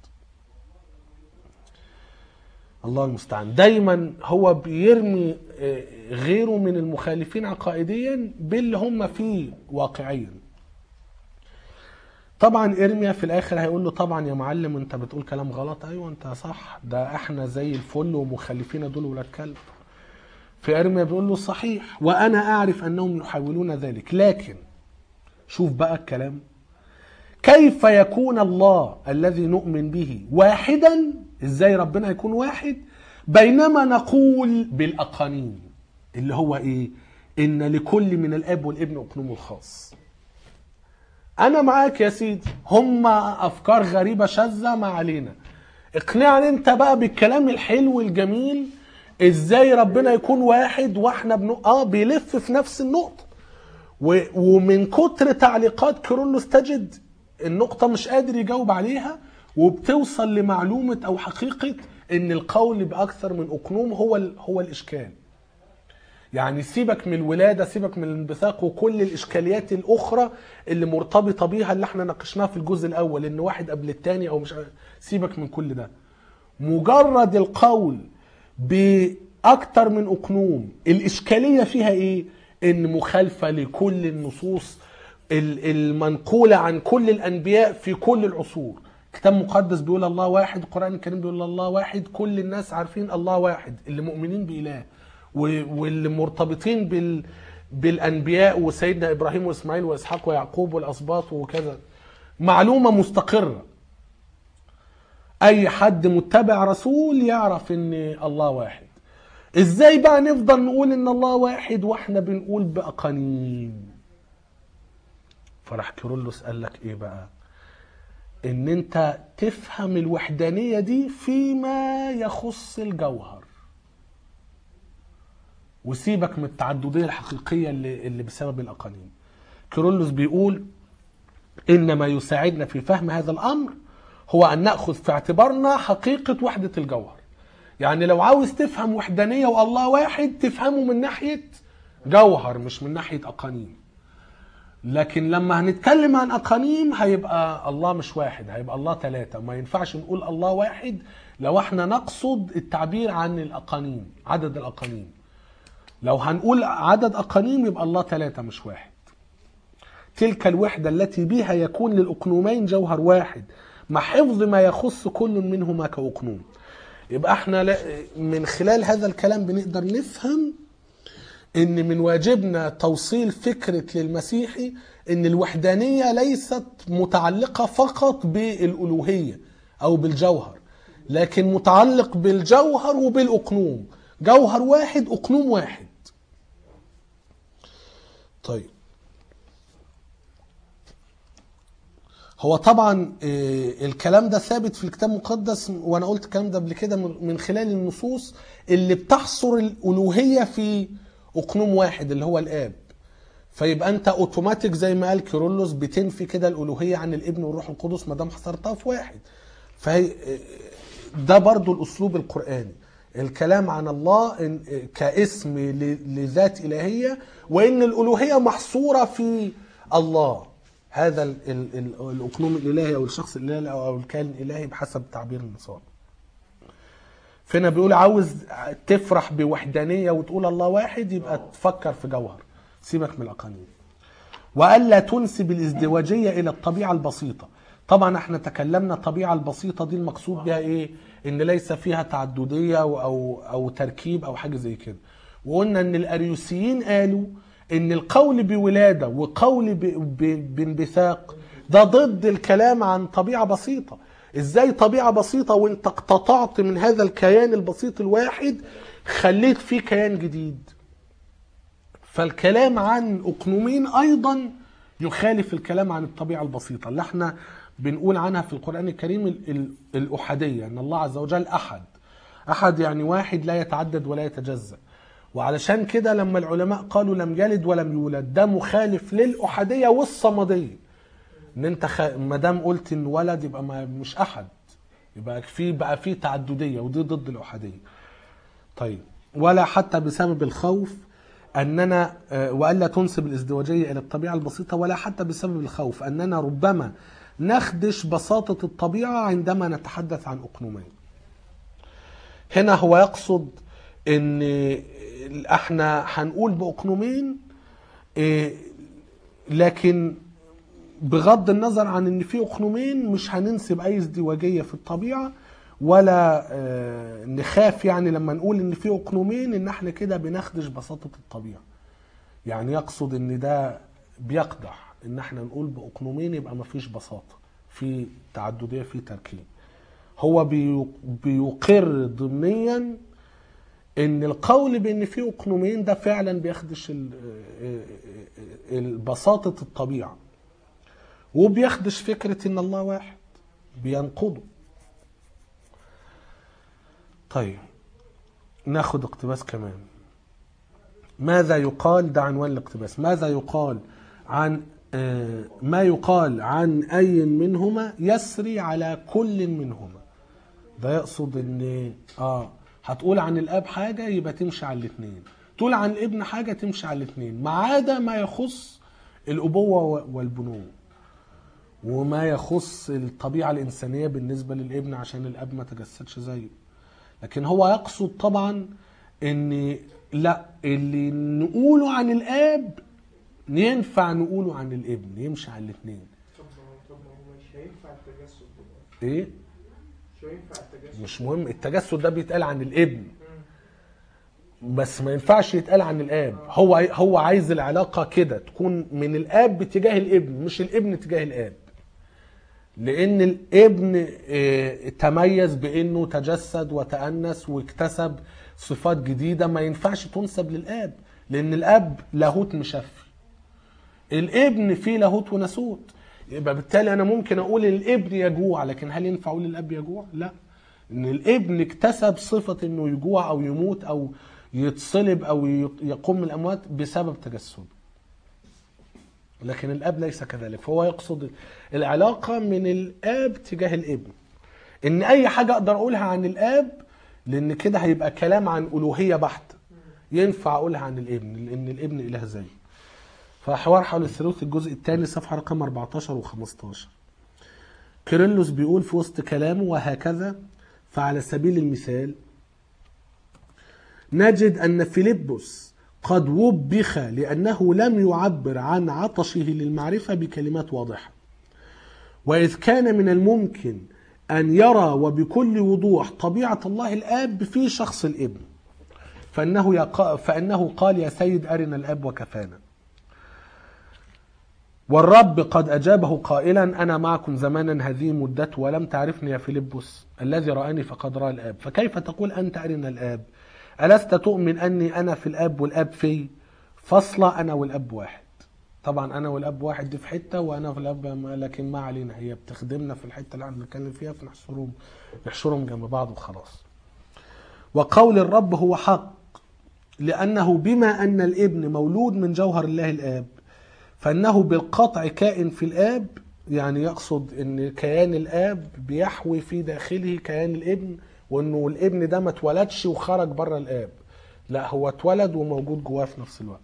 Speaker 1: الله المستعان دايما هو بيرمي غيره من المخالفين عقائديا باللي هم فيه واقعيا طبعا ارميا في الاخر هيقول له طبعا يا معلم انت بتقول كلام غلط ايوه انت صح ده احنا زي الفل ومخالفين دول ولاد كلب في ارميا بيقول له صحيح وانا اعرف انهم يحاولون ذلك لكن شوف بقى الكلام كيف يكون الله الذي نؤمن به واحدا ازاي ربنا يكون واحد بينما نقول بالاقانيم اللي هو ايه ان لكل من الاب والابن اقنوم الخاص انا معاك يا سيدي هم افكار غريبه شاذه ما علينا اقنعني انت بقى بالكلام الحلو الجميل ازاي ربنا يكون واحد واحنا بن... اه بيلف في نفس النقطه و... ومن كتر تعليقات كيرلس تجد النقطه مش قادر يجاوب عليها وبتوصل لمعلومه او حقيقه ان القول باكثر من اقنوم هو ال... هو الاشكال يعني سيبك من الولاده سيبك من الانبثاق وكل الاشكاليات الاخرى اللي مرتبطه بيها اللي احنا ناقشناها في الجزء الاول ان واحد قبل الثاني او مش سيبك من كل ده مجرد القول باكتر من اقنوم الاشكاليه فيها ايه ان مخالفه لكل النصوص المنقوله عن كل الانبياء في كل العصور كتاب مقدس بيقول الله واحد القران الكريم بيقول الله واحد كل الناس عارفين الله واحد اللي مؤمنين باله واللي مرتبطين بال بالانبياء وسيدنا ابراهيم واسماعيل واسحاق ويعقوب والاسباط وكذا معلومه مستقره اي حد متبع رسول يعرف ان الله واحد ازاي بقى نفضل نقول ان الله واحد واحنا بنقول باقانيم فراح كيرلس قال لك ايه بقى ان انت تفهم الوحدانيه دي فيما يخص الجوهر وسيبك من التعدديه الحقيقيه اللي, اللي بسبب الاقانيم كيرلس بيقول ان ما يساعدنا في فهم هذا الامر هو ان ناخذ في اعتبارنا حقيقه وحده الجوهر يعني لو عاوز تفهم وحدانيه والله واحد تفهمه من ناحيه جوهر مش من ناحيه اقانيم لكن لما هنتكلم عن اقانيم هيبقى الله مش واحد هيبقى الله ثلاثة ما ينفعش نقول الله واحد لو احنا نقصد التعبير عن الاقانيم عدد الاقانيم لو هنقول عدد اقانيم يبقى الله ثلاثة مش واحد تلك الوحدة التي بها يكون للأقنومين جوهر واحد مع حفظ ما يخص كل منهما كأقنوم يبقى احنا لا- من خلال هذا الكلام بنقدر نفهم ان من واجبنا توصيل فكرة للمسيحي ان الوحدانية ليست متعلقة فقط بالألوهية او بالجوهر لكن متعلق بالجوهر وبالأقنوم جوهر واحد أقنوم واحد طيب هو طبعا آه، الكلام ده ثابت في الكتاب المقدس وانا قلت الكلام ده قبل كده من من خلال النصوص اللي بتحصر الالوهيه في اقنوم واحد اللي هو الاب فيبقى انت اوتوماتيك زي ما قال كيرلس بتنفي كده الالوهيه عن الابن والروح القدس ما دام حصرتها في واحد فهي ده برضو الاسلوب القراني الكلام عن الله إن- كاسم ل- لذات الهيه وان الالوهيه محصوره في الله هذا ال- ال- ال- الاقنوم الالهي او الشخص الالهي او الكائن الالهي بحسب تعبير النصارى فينا بيقول عاوز تفرح بوحدانيه وتقول الله واحد يبقى تفكر في جوهر سيبك من الاقانيم والا تنسب الازدواجيه الى الطبيعه البسيطه طبعا احنا تكلمنا الطبيعه البسيطه دي المقصود بها ايه ان ليس فيها تعدديه او او, أو تركيب او حاجه زي كده وقلنا ان الاريوسيين قالوا ان القول بولاده وقول ب- ب- بانبثاق ده ضد الكلام عن طبيعه بسيطه ازاي طبيعه بسيطه وانت اقتطعت من هذا الكيان البسيط الواحد خليت فيه كيان جديد فالكلام عن أقنومين أيضا يخالف الكلام عن الطبيعة البسيطة اللي احنا بنقول عنها في القرآن الكريم ال- ال- الأحدية أن الله عز وجل أحد أحد يعني واحد لا يتعدد ولا يتجزأ وعلشان كده لما العلماء قالوا لم يلد ولم يولد ده مخالف للأحدية والصمدية ان انت خ... ما دام قلت ان ولد يبقى ما مش احد يبقى في بقى في تعدديه ودي ضد الاحاديه طيب ولا حتى بسبب الخوف اننا آه، والا تنسب الازدواجيه الى الطبيعه البسيطه ولا حتى بسبب الخوف اننا ربما نخدش بساطه الطبيعه عندما نتحدث عن اقنومين هنا هو يقصد ان احنا هنقول باقنومين إيه، لكن بغض النظر عن ان في اقنومين مش هننسب اي ازدواجيه في الطبيعه ولا آه، نخاف يعني لما نقول ان في اقنومين ان احنا كده بنخدش بساطه الطبيعه يعني يقصد ان ده بيقدح ان احنا نقول باقنومين يبقى ما فيش بساطه في تعدديه في تركيب هو بي- بيقر ضمنيا ان القول بان في اقنومين ده فعلا بيخدش ال- آه، آه، آه، بساطه الطبيعه وبيخدش فكرة إن الله واحد بينقضه طيب ناخد اقتباس كمان ماذا يقال ده عنوان الاقتباس ماذا يقال عن آه، ما يقال عن أي منهما يسري على كل منهما ده يقصد ان اه هتقول عن الاب حاجه يبقى تمشي على الاثنين تقول عن الابن حاجه تمشي على الاثنين ما عدا ما يخص الابوه والبنوه وما يخص الطبيعة الإنسانية بالنسبة للابن عشان الأب ما تجسدش زيه لكن هو يقصد طبعا ان لا اللي نقوله عن الاب ينفع نقوله عن الابن يمشي على الاثنين
Speaker 2: طب ما هو- طب ما هو مش هينفع التجسد دلوقتي
Speaker 1: ايه
Speaker 2: مش هينفع التجسد
Speaker 1: مش مهم التجسد ده بيتقال عن الابن
Speaker 2: مم.
Speaker 1: بس ما ينفعش يتقال عن الاب هو هو عايز العلاقه كده تكون من الاب باتجاه الابن مش الابن تجاه الاب لان الابن آه، تميز بانه تجسد وتأنس واكتسب صفات جديده ما ينفعش تنسب للاب لان الاب لاهوت مشفي الابن فيه لاهوت وناسوت يبقى بالتالي انا ممكن اقول الابن يجوع لكن هل ينفع اقول الاب يجوع لا ان الابن اكتسب صفه انه يجوع او يموت او يتصلب او ي- يقوم من الاموات بسبب تجسده لكن الاب ليس كذلك فهو يقصد العلاقه من الاب تجاه الابن ان اي حاجه اقدر اقولها عن الاب لان كده هيبقى كلام عن الوهيه بحته ينفع اقولها عن الابن لان الابن اله زي فحوار حول الثالوث الجزء الثاني صفحه رقم 14 و15 كيرلس بيقول في وسط كلامه وهكذا فعلى سبيل المثال نجد ان فيلبس قد وبخ لأنه لم يعبر عن عطشه للمعرفة بكلمات واضحة وإذ كان من الممكن أن يرى وبكل وضوح طبيعة الله الآب في شخص الابن فإنه, يق... فإنه قال يا سيد أرنا الآب وكفانا والرب قد أجابه قائلا أنا معكم زمانا هذه مدته ولم تعرفني يا فيلبس الذي رآني فقد رأى الآب فكيف تقول أنت أرنا الآب ألست تؤمن أني أنا في الآب والآب في فصلة أنا والآب واحد طبعا أنا والآب واحد دي في حتة وأنا في الآب ما- لكن ما علينا هي بتخدمنا في الحتة اللي احنا بنتكلم فيها فنحشرهم نحشرهم جنب بعض وخلاص وقول الرب هو حق لأنه بما أن الابن مولود من جوهر الله الآب فانه بالقطع كائن في الاب يعني يقصد ان كيان الاب بيحوي في داخله كيان الابن وانه الابن ده ما اتولدش وخرج بره الاب لا هو اتولد وموجود جواه في نفس الوقت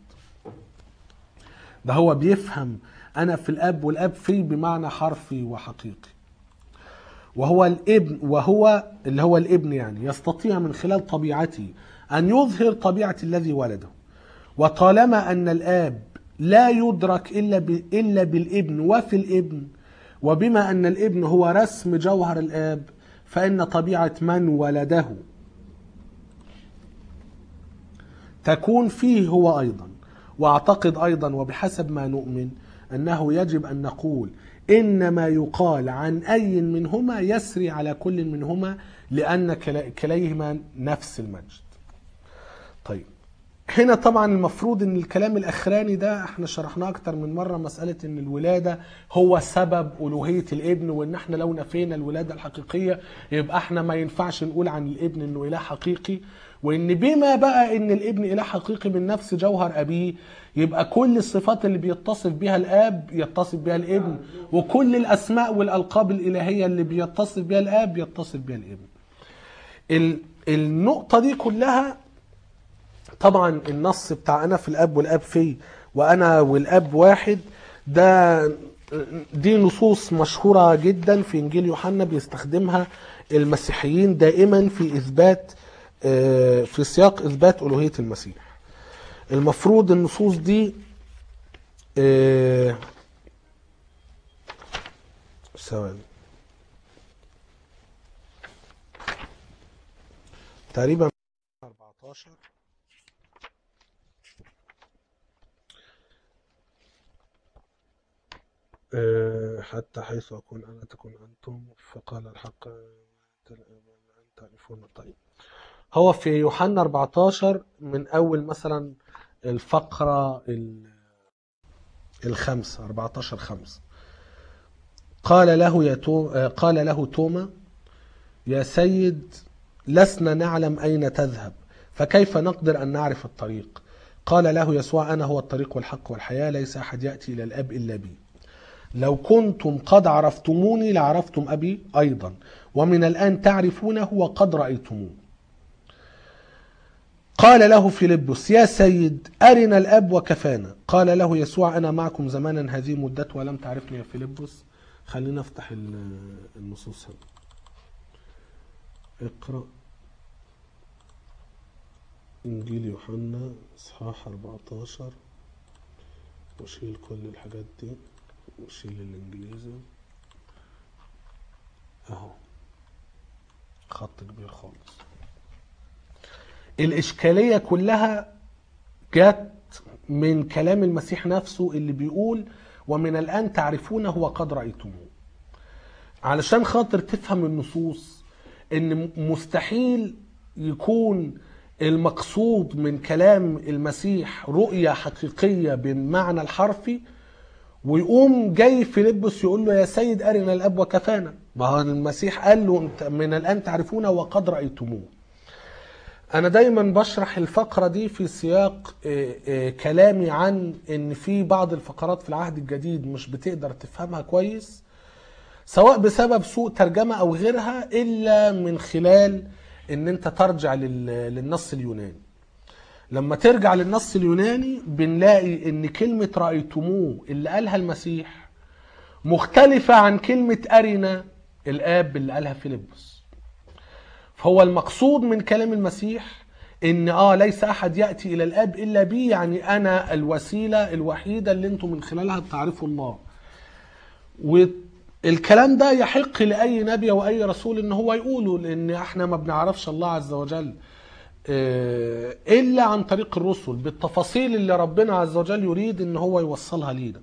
Speaker 1: ده هو بيفهم انا في الاب والاب في بمعنى حرفي وحقيقي وهو الابن وهو اللي هو الابن يعني يستطيع من خلال طبيعته ان يظهر طبيعه الذي ولده وطالما ان الاب لا يدرك الا ب... الا بالابن وفي الابن وبما ان الابن هو رسم جوهر الاب فان طبيعه من ولده تكون فيه هو ايضا واعتقد ايضا وبحسب ما نؤمن انه يجب ان نقول ان ما يقال عن اي منهما يسري على كل منهما لان كلا- كليهما نفس المجد طيب هنا طبعا المفروض ان الكلام الاخراني ده احنا شرحناه اكتر من مره مساله ان الولاده هو سبب الوهيه الابن وان احنا لو نفينا الولاده الحقيقيه يبقى احنا ما ينفعش نقول عن الابن انه اله حقيقي وان بما بقى ان الابن اله حقيقي من نفس جوهر ابيه يبقى كل الصفات اللي بيتصف بها الاب يتصف بها الابن وكل الاسماء والالقاب الالهيه اللي بيتصف بها الاب يتصف بها الابن ال- النقطه دي كلها طبعا النص بتاع انا في الاب والاب في وانا والاب واحد ده دي نصوص مشهورة جدا في انجيل يوحنا بيستخدمها المسيحيين دائما في اثبات آه، في سياق اثبات الوهية المسيح المفروض النصوص دي آه، ثواني تقريبا 14 آه، حتى حيث أكون أنا تكون أنتم فقال الحق أن تعرفون طيب هو في يوحنا 14 من أول مثلا الفقرة ال- الخمسة 14 خمسة قال له يا تو... آه، قال له توما يا سيد لسنا نعلم أين تذهب فكيف نقدر أن نعرف الطريق قال له يسوع أنا هو الطريق والحق والحياة ليس أحد يأتي إلى الأب إلا بي لو كنتم قد عرفتموني لعرفتم أبي أيضا ومن الآن تعرفونه وقد رأيتموه قال له فيلبس يا سيد أرنا الأب وكفانا قال له يسوع أنا معكم زمانا هذه مدته ولم تعرفني يا فيلبس خلينا نفتح ال- النصوص هنا اقرأ إنجيل يوحنا إصحاح 14 وشيل كل الحاجات دي وشيل الإنجليزي أهو خط كبير خالص الإشكالية كلها جت من كلام المسيح نفسه اللي بيقول ومن الآن تعرفونه وقد رأيتموه علشان خاطر تفهم النصوص ان مستحيل يكون المقصود من كلام المسيح رؤية حقيقية بالمعنى الحرفي ويقوم جاي فيلبس يقول له يا سيد أرنا الأب وكفانا ما هو المسيح قال له انت من الآن تعرفونه وقد رأيتموه أنا دايما بشرح الفقرة دي في سياق آه، آه، كلامي عن إن في بعض الفقرات في العهد الجديد مش بتقدر تفهمها كويس سواء بسبب سوء ترجمة أو غيرها إلا من خلال إن أنت ترجع لل- للنص اليوناني لما ترجع للنص اليوناني بنلاقي إن كلمة رأيتموه اللي قالها المسيح مختلفة عن كلمة أرنا الآب اللي قالها فيلبس فهو المقصود من كلام المسيح ان اه ليس احد ياتي الى الاب الا بي يعني انا الوسيله الوحيده اللي انتم من خلالها بتعرفوا الله والكلام ده يحق لاي نبي او اي رسول ان هو يقوله لان احنا ما بنعرفش الله عز وجل آه، الا عن طريق الرسل بالتفاصيل اللي ربنا عز وجل يريد ان هو يوصلها لينا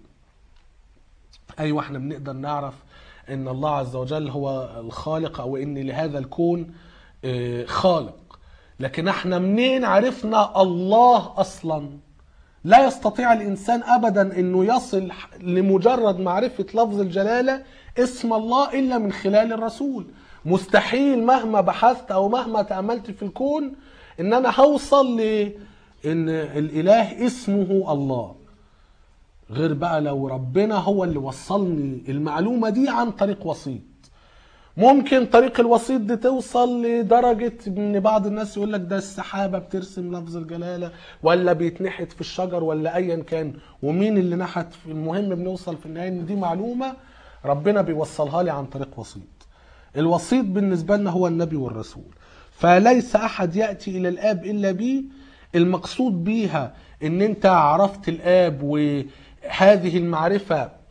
Speaker 1: ايوه احنا بنقدر نعرف ان الله عز وجل هو الخالق او ان لهذا الكون آه، خالق لكن احنا منين عرفنا الله اصلا لا يستطيع الانسان ابدا انه يصل لمجرد معرفه لفظ الجلاله اسم الله الا من خلال الرسول مستحيل مهما بحثت او مهما تاملت في الكون ان انا هوصل لان الاله اسمه الله غير بقى لو ربنا هو اللي وصلني المعلومه دي عن طريق وسيط ممكن طريق الوسيط دي توصل لدرجة ان بعض الناس يقول لك ده السحابة بترسم لفظ الجلالة ولا بيتنحت في الشجر ولا ايا كان ومين اللي نحت المهم بنوصل في النهاية ان دي معلومة ربنا بيوصلها لي عن طريق وسيط الوسيط بالنسبة لنا هو النبي والرسول فليس احد يأتي الى الاب الا بي المقصود بيها ان انت عرفت الاب وهذه المعرفة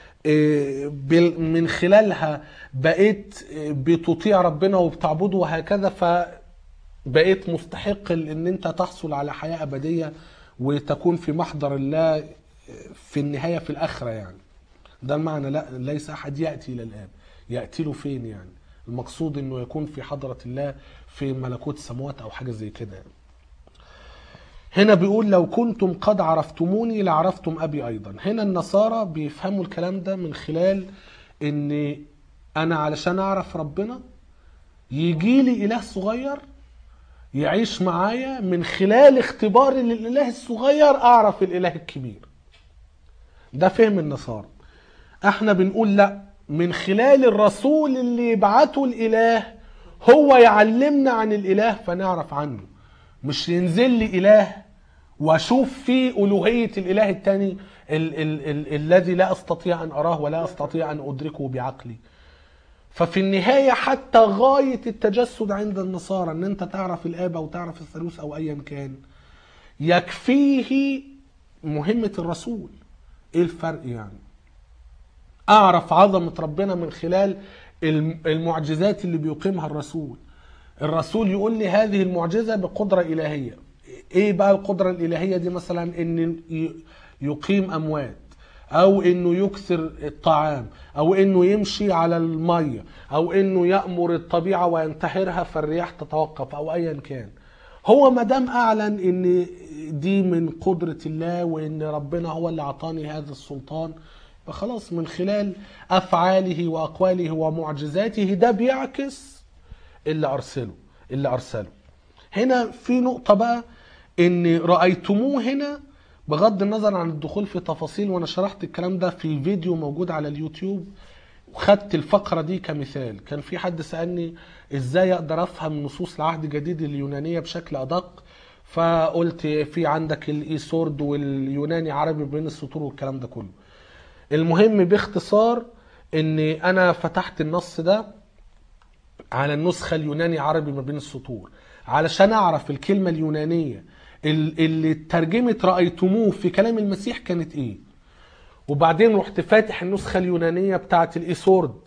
Speaker 1: بال- من خلالها بقيت بتطيع ربنا وبتعبده وهكذا فبقيت مستحق ان انت تحصل على حياة ابدية وتكون في محضر الله في النهاية في الاخرة يعني ده المعنى لا ليس احد يأتي الى الاب يأتي له فين يعني المقصود انه يكون في حضرة الله في ملكوت السماوات او حاجة زي كده يعني. هنا بيقول لو كنتم قد عرفتموني لعرفتم ابي ايضا هنا النصارى بيفهموا الكلام ده من خلال ان انا علشان اعرف ربنا يجي لي اله صغير يعيش معايا من خلال اختباري للاله الصغير اعرف الاله الكبير ده فهم النصارى احنا بنقول لا من خلال الرسول اللي يبعته الاله هو يعلمنا عن الاله فنعرف عنه مش ينزل لي اله واشوف فيه الوهيه الاله الثاني ال- ال- ال- الذي لا استطيع ان اراه ولا استطيع ان ادركه بعقلي ففي النهايه حتى غايه التجسد عند النصارى ان انت تعرف الاب او تعرف الثالوث او ايا كان يكفيه مهمه الرسول ايه الفرق يعني اعرف عظمه ربنا من خلال الم- المعجزات اللي بيقيمها الرسول الرسول يقول لي هذه المعجزه بقدره الهيه ايه بقى القدره الالهيه دي مثلا ان ي- يقيم اموات او انه يكثر الطعام او انه يمشي على الميه او انه يامر الطبيعه وينتحرها فالرياح تتوقف او ايا كان هو ما دام اعلن ان دي من قدره الله وان ربنا هو اللي اعطاني هذا السلطان فخلاص من خلال افعاله واقواله ومعجزاته ده بيعكس اللي ارسله اللي ارسله هنا في نقطه بقى ان رايتموه هنا بغض النظر عن الدخول في تفاصيل وانا شرحت الكلام ده في فيديو موجود على اليوتيوب وخدت الفقرة دي كمثال كان في حد سألني ازاي اقدر افهم نصوص العهد الجديد اليونانية بشكل ادق فقلت في عندك الايسورد واليوناني عربي بين السطور والكلام ده كله المهم باختصار ان انا فتحت النص ده على النسخة اليوناني عربي ما بين السطور علشان اعرف الكلمة اليونانية ال- اللي ترجمت رأيتموه في كلام المسيح كانت ايه وبعدين رحت فاتح النسخة اليونانية بتاعت الايسورد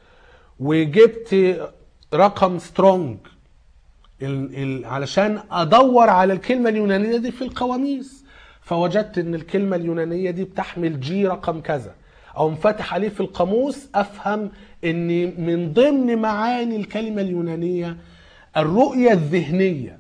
Speaker 1: وجبت رقم سترونج ال ال علشان ادور على الكلمة اليونانية دي في القواميس فوجدت ان الكلمة اليونانية دي بتحمل جي رقم كذا او مفتح عليه في القاموس افهم ان من ضمن معاني الكلمة اليونانية الرؤية الذهنية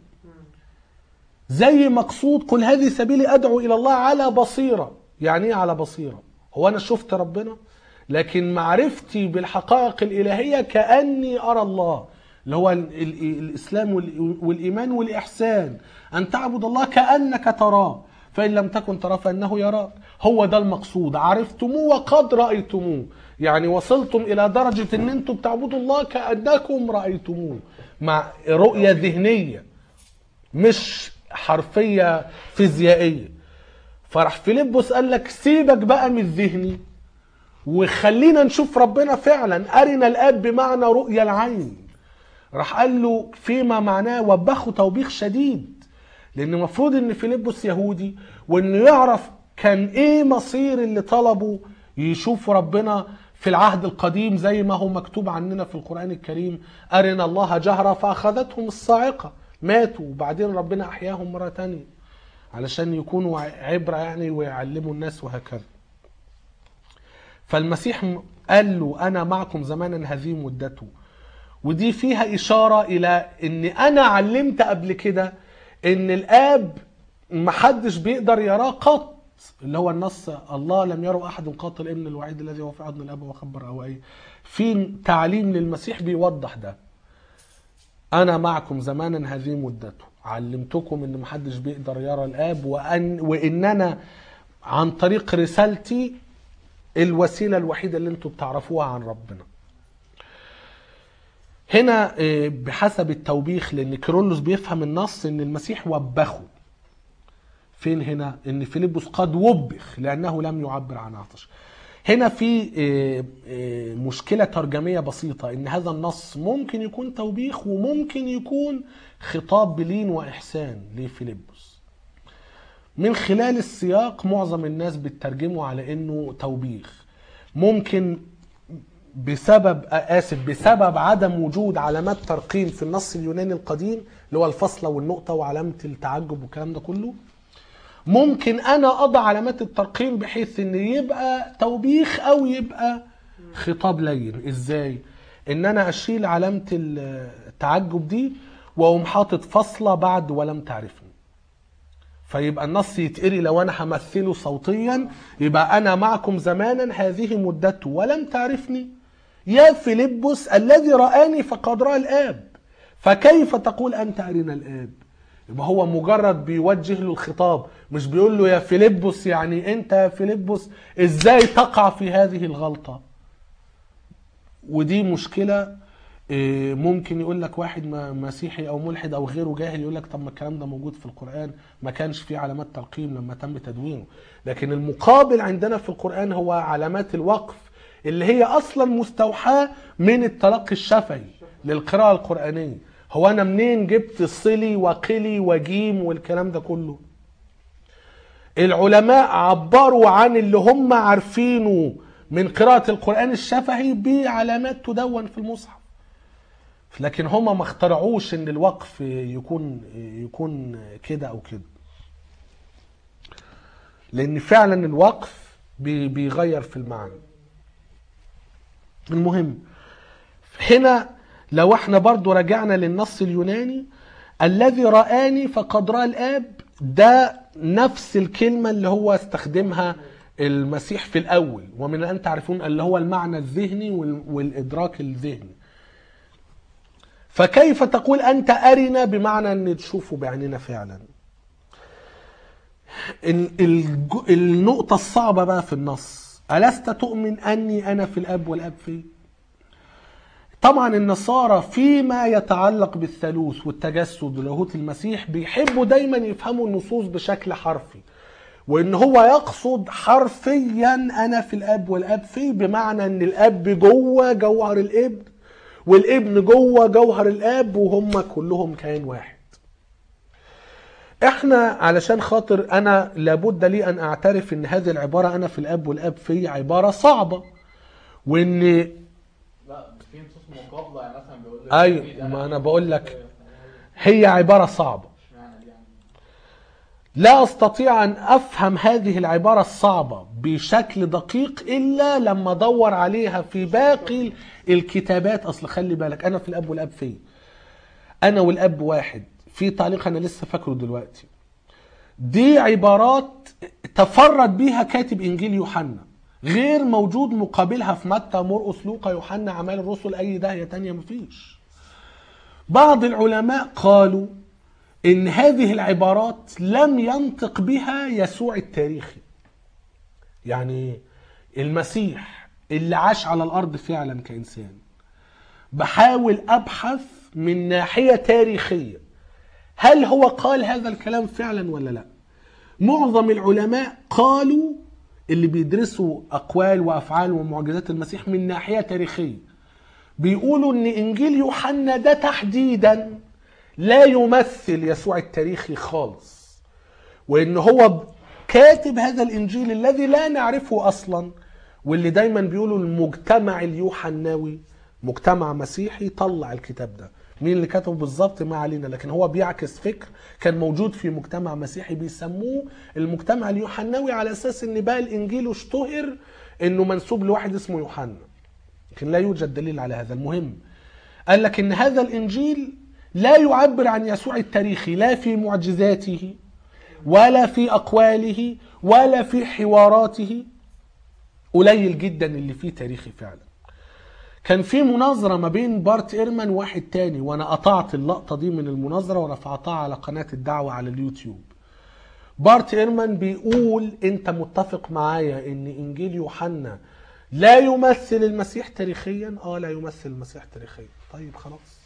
Speaker 1: زي مقصود قل هذه سبيلي ادعو الى الله على بصيره يعني ايه على بصيره هو انا شفت ربنا لكن معرفتي بالحقائق الالهيه كاني ارى الله اللي هو ال- ال- الاسلام وال- والايمان والاحسان ان تعبد الله كانك تراه فان لم تكن تراه فانه يراك هو ده المقصود عرفتموه وقد رايتموه يعني وصلتم الى درجه ان انتم بتعبدوا الله كانكم رايتموه مع رؤيه ذهنيه مش حرفية فيزيائية فراح فيلبس قال لك سيبك بقى من الذهني وخلينا نشوف ربنا فعلا أرنا الآب بمعنى رؤيا العين راح قال له فيما معناه وبخه توبيخ شديد لان المفروض ان فيلبس يهودي وانه يعرف كان ايه مصير اللي طلبوا يشوفوا ربنا في العهد القديم زي ما هو مكتوب عننا في القرآن الكريم أرنا الله جهرة فأخذتهم الصاعقة ماتوا وبعدين ربنا أحياهم مرة تانية علشان يكونوا عبرة يعني ويعلموا الناس وهكذا فالمسيح م- قال له أنا معكم زمانا هذه مدته ودي فيها إشارة إلى إن أنا علمت قبل كده إن الآب محدش بيقدر يراه قط اللي هو النص الله لم يروا أحد قط الابن الوحيد الذي هو في حضن الأب وخبر أو أي في تعليم للمسيح بيوضح ده أنا معكم زمانا هذه مدته علمتكم إن محدش بيقدر يرى الآب وأن وإن أنا عن طريق رسالتي الوسيلة الوحيدة اللي انتوا بتعرفوها عن ربنا هنا آه، بحسب التوبيخ لان كيرلس بيفهم النص ان المسيح وبخه فين هنا ان فيلبس قد وبخ لانه لم يعبر عن عطش هنا في آه، آه، مشكلة ترجمية بسيطة ان هذا النص ممكن يكون توبيخ وممكن يكون خطاب بلين واحسان لفيلبس من خلال السياق معظم الناس بتترجمه على انه توبيخ ممكن بسبب اسف بسبب عدم وجود علامات ترقيم في النص اليوناني القديم اللي هو الفاصله والنقطه وعلامه التعجب والكلام ده كله ممكن انا اضع علامات الترقيم بحيث ان يبقى توبيخ او يبقى خطاب لين ازاي ان انا اشيل علامه التعجب دي واقوم حاطط فاصله بعد ولم تعرفني فيبقى النص يتقري لو انا همثله صوتيا يبقى انا معكم زمانا هذه مدته ولم تعرفني يا فيلبس الذي رآني فقد رأى الآب فكيف تقول أنت أرنا الآب يبقى هو مجرد بيوجه له الخطاب مش بيقول له يا فيلبس يعني انت يا فيلبس ازاي تقع في هذه الغلطة ودي مشكلة إيه، ممكن يقول لك واحد ما- مسيحي او ملحد او غيره جاهل يقول لك طب ما الكلام ده موجود في القران ما كانش فيه علامات ترقيم لما تم تدوينه لكن المقابل عندنا في القران هو علامات الوقف اللي هي اصلا مستوحاه من التلقي الشفهي للقراءه القرانيه هو انا منين جبت صلي وقلي وجيم والكلام ده كله العلماء عبروا عن اللي هم عارفينه من قراءة القرآن الشفهي بعلامات تدون في المصحف لكن هم ما اخترعوش ان الوقف يكون يكون كده او كده لان فعلا الوقف بي- بيغير في المعنى المهم هنا لو احنا برضو رجعنا للنص اليوناني الذي رآني فقد رأى الآب ده نفس الكلمة اللي هو استخدمها المسيح في الأول ومن أن تعرفون اللي هو المعنى الذهني وال- والإدراك الذهني فكيف تقول أنت أرنا بمعنى أن تشوفه بعيننا فعلا ال- الج- النقطة الصعبة بقى في النص ألست تؤمن أني أنا في الأب والأب في طبعا النصارى فيما يتعلق بالثالوث والتجسد ولاهوت المسيح بيحبوا دايما يفهموا النصوص بشكل حرفي وان هو يقصد حرفيا انا في الاب والاب في بمعنى ان الاب جوه جوهر الابن والابن جوه جوهر الاب وهم كلهم كيان واحد احنا علشان خاطر انا لابد لي ان اعترف ان هذه العباره انا في الاب والاب في عباره صعبه وان
Speaker 3: لا في نصوص مقابله يعني مثلا بيقول لك
Speaker 1: أيوة،
Speaker 3: أكيد
Speaker 1: ما أنا
Speaker 3: في
Speaker 1: بقول
Speaker 3: نصوص-
Speaker 1: لك. هي عباره صعبه
Speaker 3: اشمعنى دي يعني
Speaker 1: لا استطيع ان افهم هذه العباره الصعبه بشكل دقيق الا لما ادور عليها في باقي الكتابات اصل خلي بالك انا في الاب والاب في انا والاب واحد في تعليق انا لسه فاكره دلوقتي دي عبارات تفرد بيها كاتب انجيل يوحنا غير موجود مقابلها في متى مرقس لوقا يوحنا اعمال الرسل اي داهيه تانية مفيش بعض العلماء قالوا ان هذه العبارات لم ينطق بها يسوع التاريخي يعني المسيح اللي عاش على الارض فعلا كانسان بحاول ابحث من ناحيه تاريخيه هل هو قال هذا الكلام فعلا ولا لا معظم العلماء قالوا اللي بيدرسوا اقوال وافعال ومعجزات المسيح من ناحيه تاريخيه بيقولوا ان انجيل يوحنا ده تحديدا لا يمثل يسوع التاريخي خالص وان هو كاتب هذا الانجيل الذي لا نعرفه اصلا واللي دايما بيقولوا المجتمع اليوحناوي مجتمع مسيحي طلع الكتاب ده مين اللي كتبه بالظبط ما علينا لكن هو بيعكس فكر كان موجود في مجتمع مسيحي بيسموه المجتمع اليوحناوي على اساس ان بقى الانجيل اشتهر انه منسوب لواحد اسمه يوحنا لكن لا يوجد دليل على هذا المهم قال لك ان هذا الانجيل لا يعبر عن يسوع التاريخي لا في معجزاته ولا في اقواله ولا في حواراته قليل جدا اللي فيه تاريخي فعلا كان في مناظره ما بين بارت ايرمان وواحد تاني وانا قطعت اللقطه دي من المناظره ورفعتها على قناه الدعوه على اليوتيوب بارت ايرمان بيقول انت متفق معايا ان انجيل يوحنا لا يمثل المسيح تاريخيا اه لا يمثل المسيح تاريخيا طيب خلاص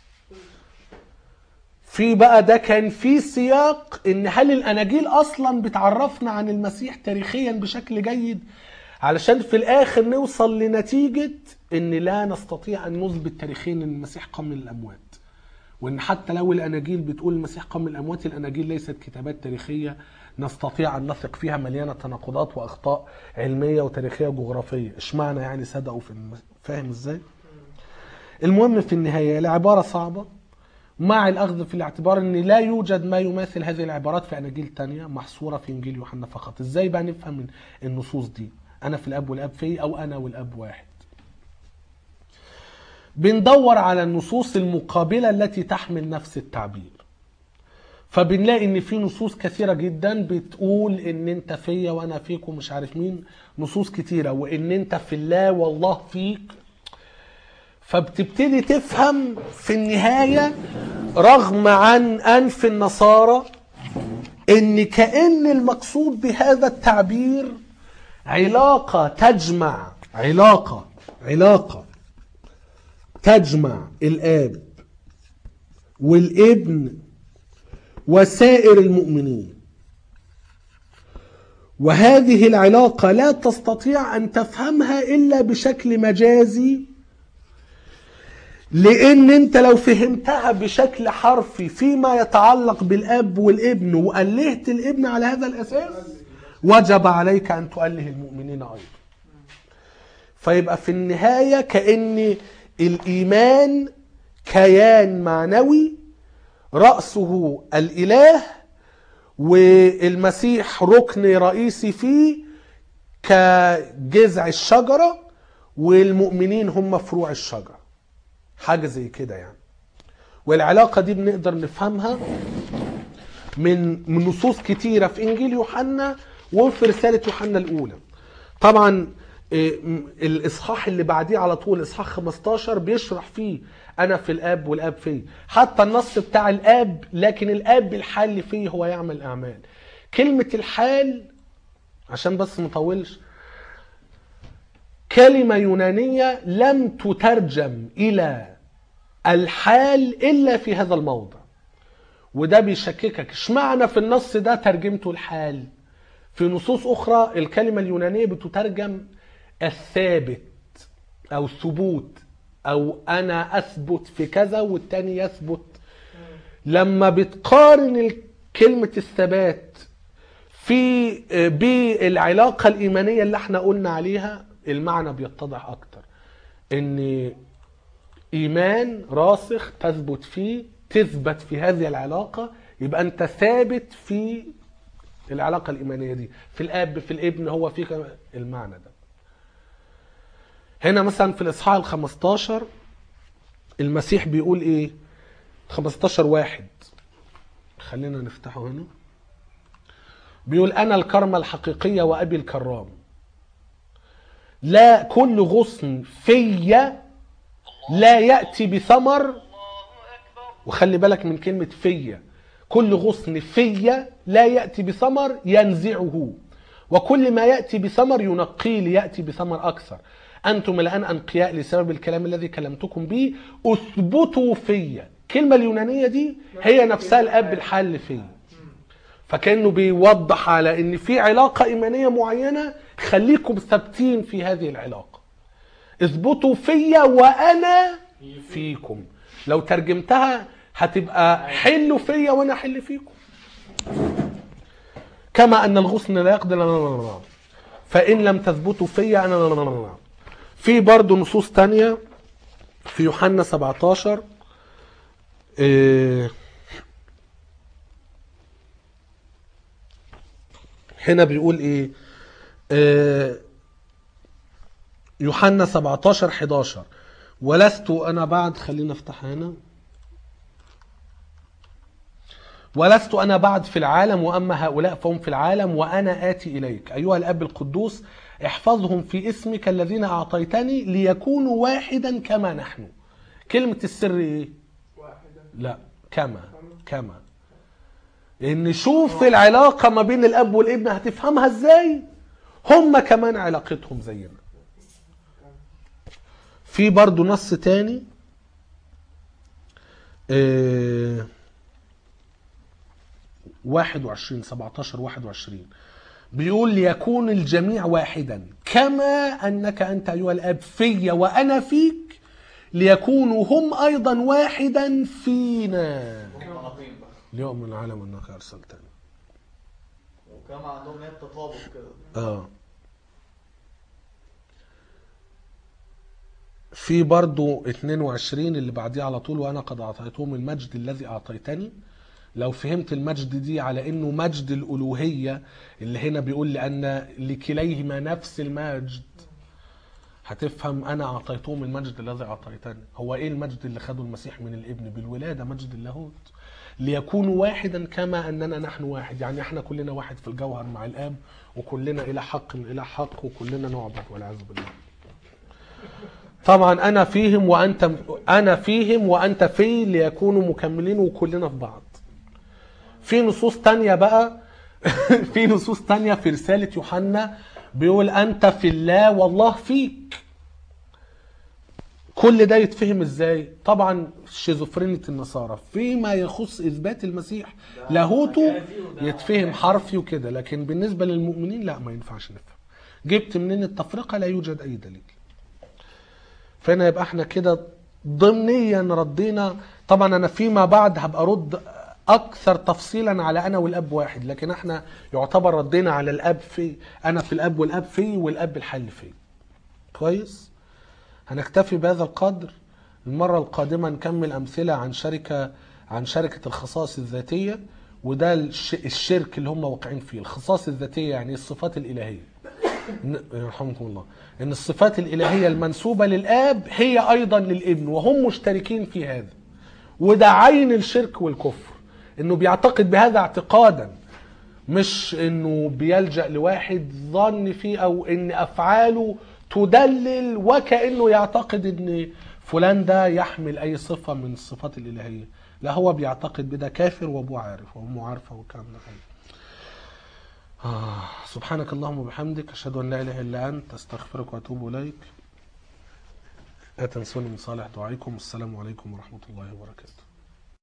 Speaker 1: في بقى ده كان في سياق ان هل الاناجيل اصلا بتعرفنا عن المسيح تاريخيا بشكل جيد علشان في الاخر نوصل لنتيجة ان لا نستطيع ان نثبت تاريخيا ان المسيح قام من الاموات وان حتى لو الاناجيل بتقول المسيح قام من الاموات الاناجيل ليست كتابات تاريخيه نستطيع ان نثق فيها مليانه تناقضات واخطاء علميه وتاريخيه وجغرافيه اشمعنى يعني صدقوا في الم... فاهم ازاي المهم في النهايه العباره صعبه مع الاخذ في الاعتبار ان لا يوجد ما يماثل هذه العبارات في اناجيل تانية محصوره في انجيل يوحنا فقط ازاي بقى نفهم من النصوص دي انا في الاب والاب في او انا والاب واحد بندور على النصوص المقابلة التي تحمل نفس التعبير فبنلاقي ان في نصوص كثيرة جدا بتقول ان انت فيا وانا فيك ومش عارف مين نصوص كتيرة وان انت في الله والله فيك فبتبتدي تفهم في النهاية رغم عن انف النصارى ان كأن المقصود بهذا التعبير علاقة تجمع علاقة علاقة تجمع الاب والابن وسائر المؤمنين وهذه العلاقة لا تستطيع أن تفهمها إلا بشكل مجازي لأن أنت لو فهمتها بشكل حرفي فيما يتعلق بالأب والابن وألهت الابن على هذا الأساس وجب عليك أن تؤله المؤمنين أيضا فيبقى في النهاية كأن الإيمان كيان معنوي رأسه الإله والمسيح ركن رئيسي فيه كجذع الشجرة والمؤمنين هم فروع الشجرة حاجة زي كده يعني والعلاقة دي بنقدر نفهمها من من نصوص كتيرة في إنجيل يوحنا وفي رسالة يوحنا الأولى طبعا إيه، م- الاصحاح اللي بعديه على طول اصحاح 15 بيشرح فيه انا في الاب والاب فيه حتى النص بتاع الاب لكن الاب الحال اللي فيه هو يعمل اعمال كلمه الحال عشان بس مطولش كلمه يونانيه لم تترجم الى الحال الا في هذا الموضع وده بيشككك اشمعنى في النص ده ترجمته الحال في نصوص اخرى الكلمه اليونانيه بتترجم الثابت او الثبوت او انا اثبت في كذا والتاني يثبت لما بتقارن ال- كلمه الثبات في بالعلاقه الايمانيه اللي احنا قلنا عليها المعنى بيتضح اكتر ان ايمان راسخ تثبت فيه تثبت في هذه العلاقه يبقى انت ثابت في العلاقه الايمانيه دي في الاب في الابن هو فيك المعنى ده هنا مثلا في الاصحاح ال 15 المسيح بيقول ايه 15 واحد خلينا نفتحه هنا بيقول انا الكرمة الحقيقية وابي الكرام لا كل غصن فيا لا يأتي بثمر وخلي بالك من كلمة فيا كل غصن فيا لا يأتي بثمر ينزعه وكل ما يأتي بثمر ينقيه ليأتي بثمر أكثر أنتم الآن أنقياء لسبب الكلام الذي كلمتكم به أثبتوا فيا الكلمة اليونانية دي هي نفسها الأب الحل فيا فكأنه بيوضح على ان في علاقة ايمانية معينة خليكم ثابتين في هذه العلاقة اثبتوا فيا وانا فيكم لو ترجمتها هتبقى حلوا فيا وانا احل فيكم كما ان الغصن لا يقدر فان لم تثبتوا فيا انا في برضه نصوص تانية في يوحنا 17 إيه هنا بيقول ايه آه، يوحنا 17 11 ولست انا بعد خلينا افتح هنا ولست انا بعد في العالم واما هؤلاء فهم في العالم وانا اتي اليك ايها الاب القدوس احفظهم في اسمك الذين اعطيتني ليكونوا واحدا كما نحن كلمه السر ايه
Speaker 2: واحدة
Speaker 1: لا كما كما ان شوف العلاقة ما بين الاب والابن هتفهمها ازاي هم كمان علاقتهم زينا في برضو نص تاني آه، 21 17 21 بيقول ليكون الجميع واحدا كما انك انت ايها الاب في وانا فيك ليكونوا هم ايضا واحدا فينا
Speaker 3: مناطين بقى
Speaker 1: اليوم من العالم انك ارسلتني
Speaker 3: وكمان عندهم نية تطابق كده
Speaker 1: اه في برضو 22 اللي بعديه على طول وانا قد اعطيتهم المجد الذي اعطيتني لو فهمت المجد دي على انه مجد الالوهيه اللي هنا بيقول لان لكليهما نفس المجد هتفهم انا اعطيتهم المجد الذي اعطيتني هو ايه المجد اللي خده المسيح من الابن بالولاده مجد اللاهوت ليكونوا واحدا كما اننا نحن واحد يعني احنا كلنا واحد في الجوهر مع الاب وكلنا الى حق الى حق وكلنا نعبد والعياذ بالله طبعا انا فيهم وانت انا فيهم وانت في ليكونوا مكملين وكلنا في بعض في نصوص تانية بقى في نصوص تانية في رسالة يوحنا بيقول أنت في الله والله فيك كل ده يتفهم ازاي طبعا شيزوفرينية النصارى فيما يخص اثبات المسيح لاهوته يتفهم حرفي وكده لكن بالنسبة للمؤمنين لا ما ينفعش نفهم جبت منين التفرقة لا يوجد اي دليل فهنا يبقى احنا كده ضمنيا ردينا طبعا انا فيما بعد هبقى ارد اكثر تفصيلا على انا والاب واحد لكن احنا يعتبر ردينا على الاب في انا في الاب والاب في والاب الحل في كويس هنكتفي بهذا القدر المرة القادمة نكمل أمثلة عن شركة عن شركة الخصائص الذاتية وده الش- الشرك اللي هم واقعين فيه الخصائص الذاتية يعني الصفات الإلهية إن- يرحمكم الله ان الصفات الالهيه المنسوبه للاب هي ايضا للابن وهم مشتركين في هذا وده عين الشرك والكفر انه بيعتقد بهذا اعتقادا مش انه بيلجا لواحد ظن فيه او ان افعاله تدلل وكانه يعتقد ان فلان ده يحمل اي صفه من الصفات الالهيه لا هو بيعتقد بده كافر وابوه عارف وامه عارفه والكلام ده كله آه سبحانك اللهم وبحمدك أشهد أن لا إله إلا أنت أستغفرك وأتوب إليك لا تنسوني من صالح دعائكم والسلام عليكم ورحمة الله وبركاته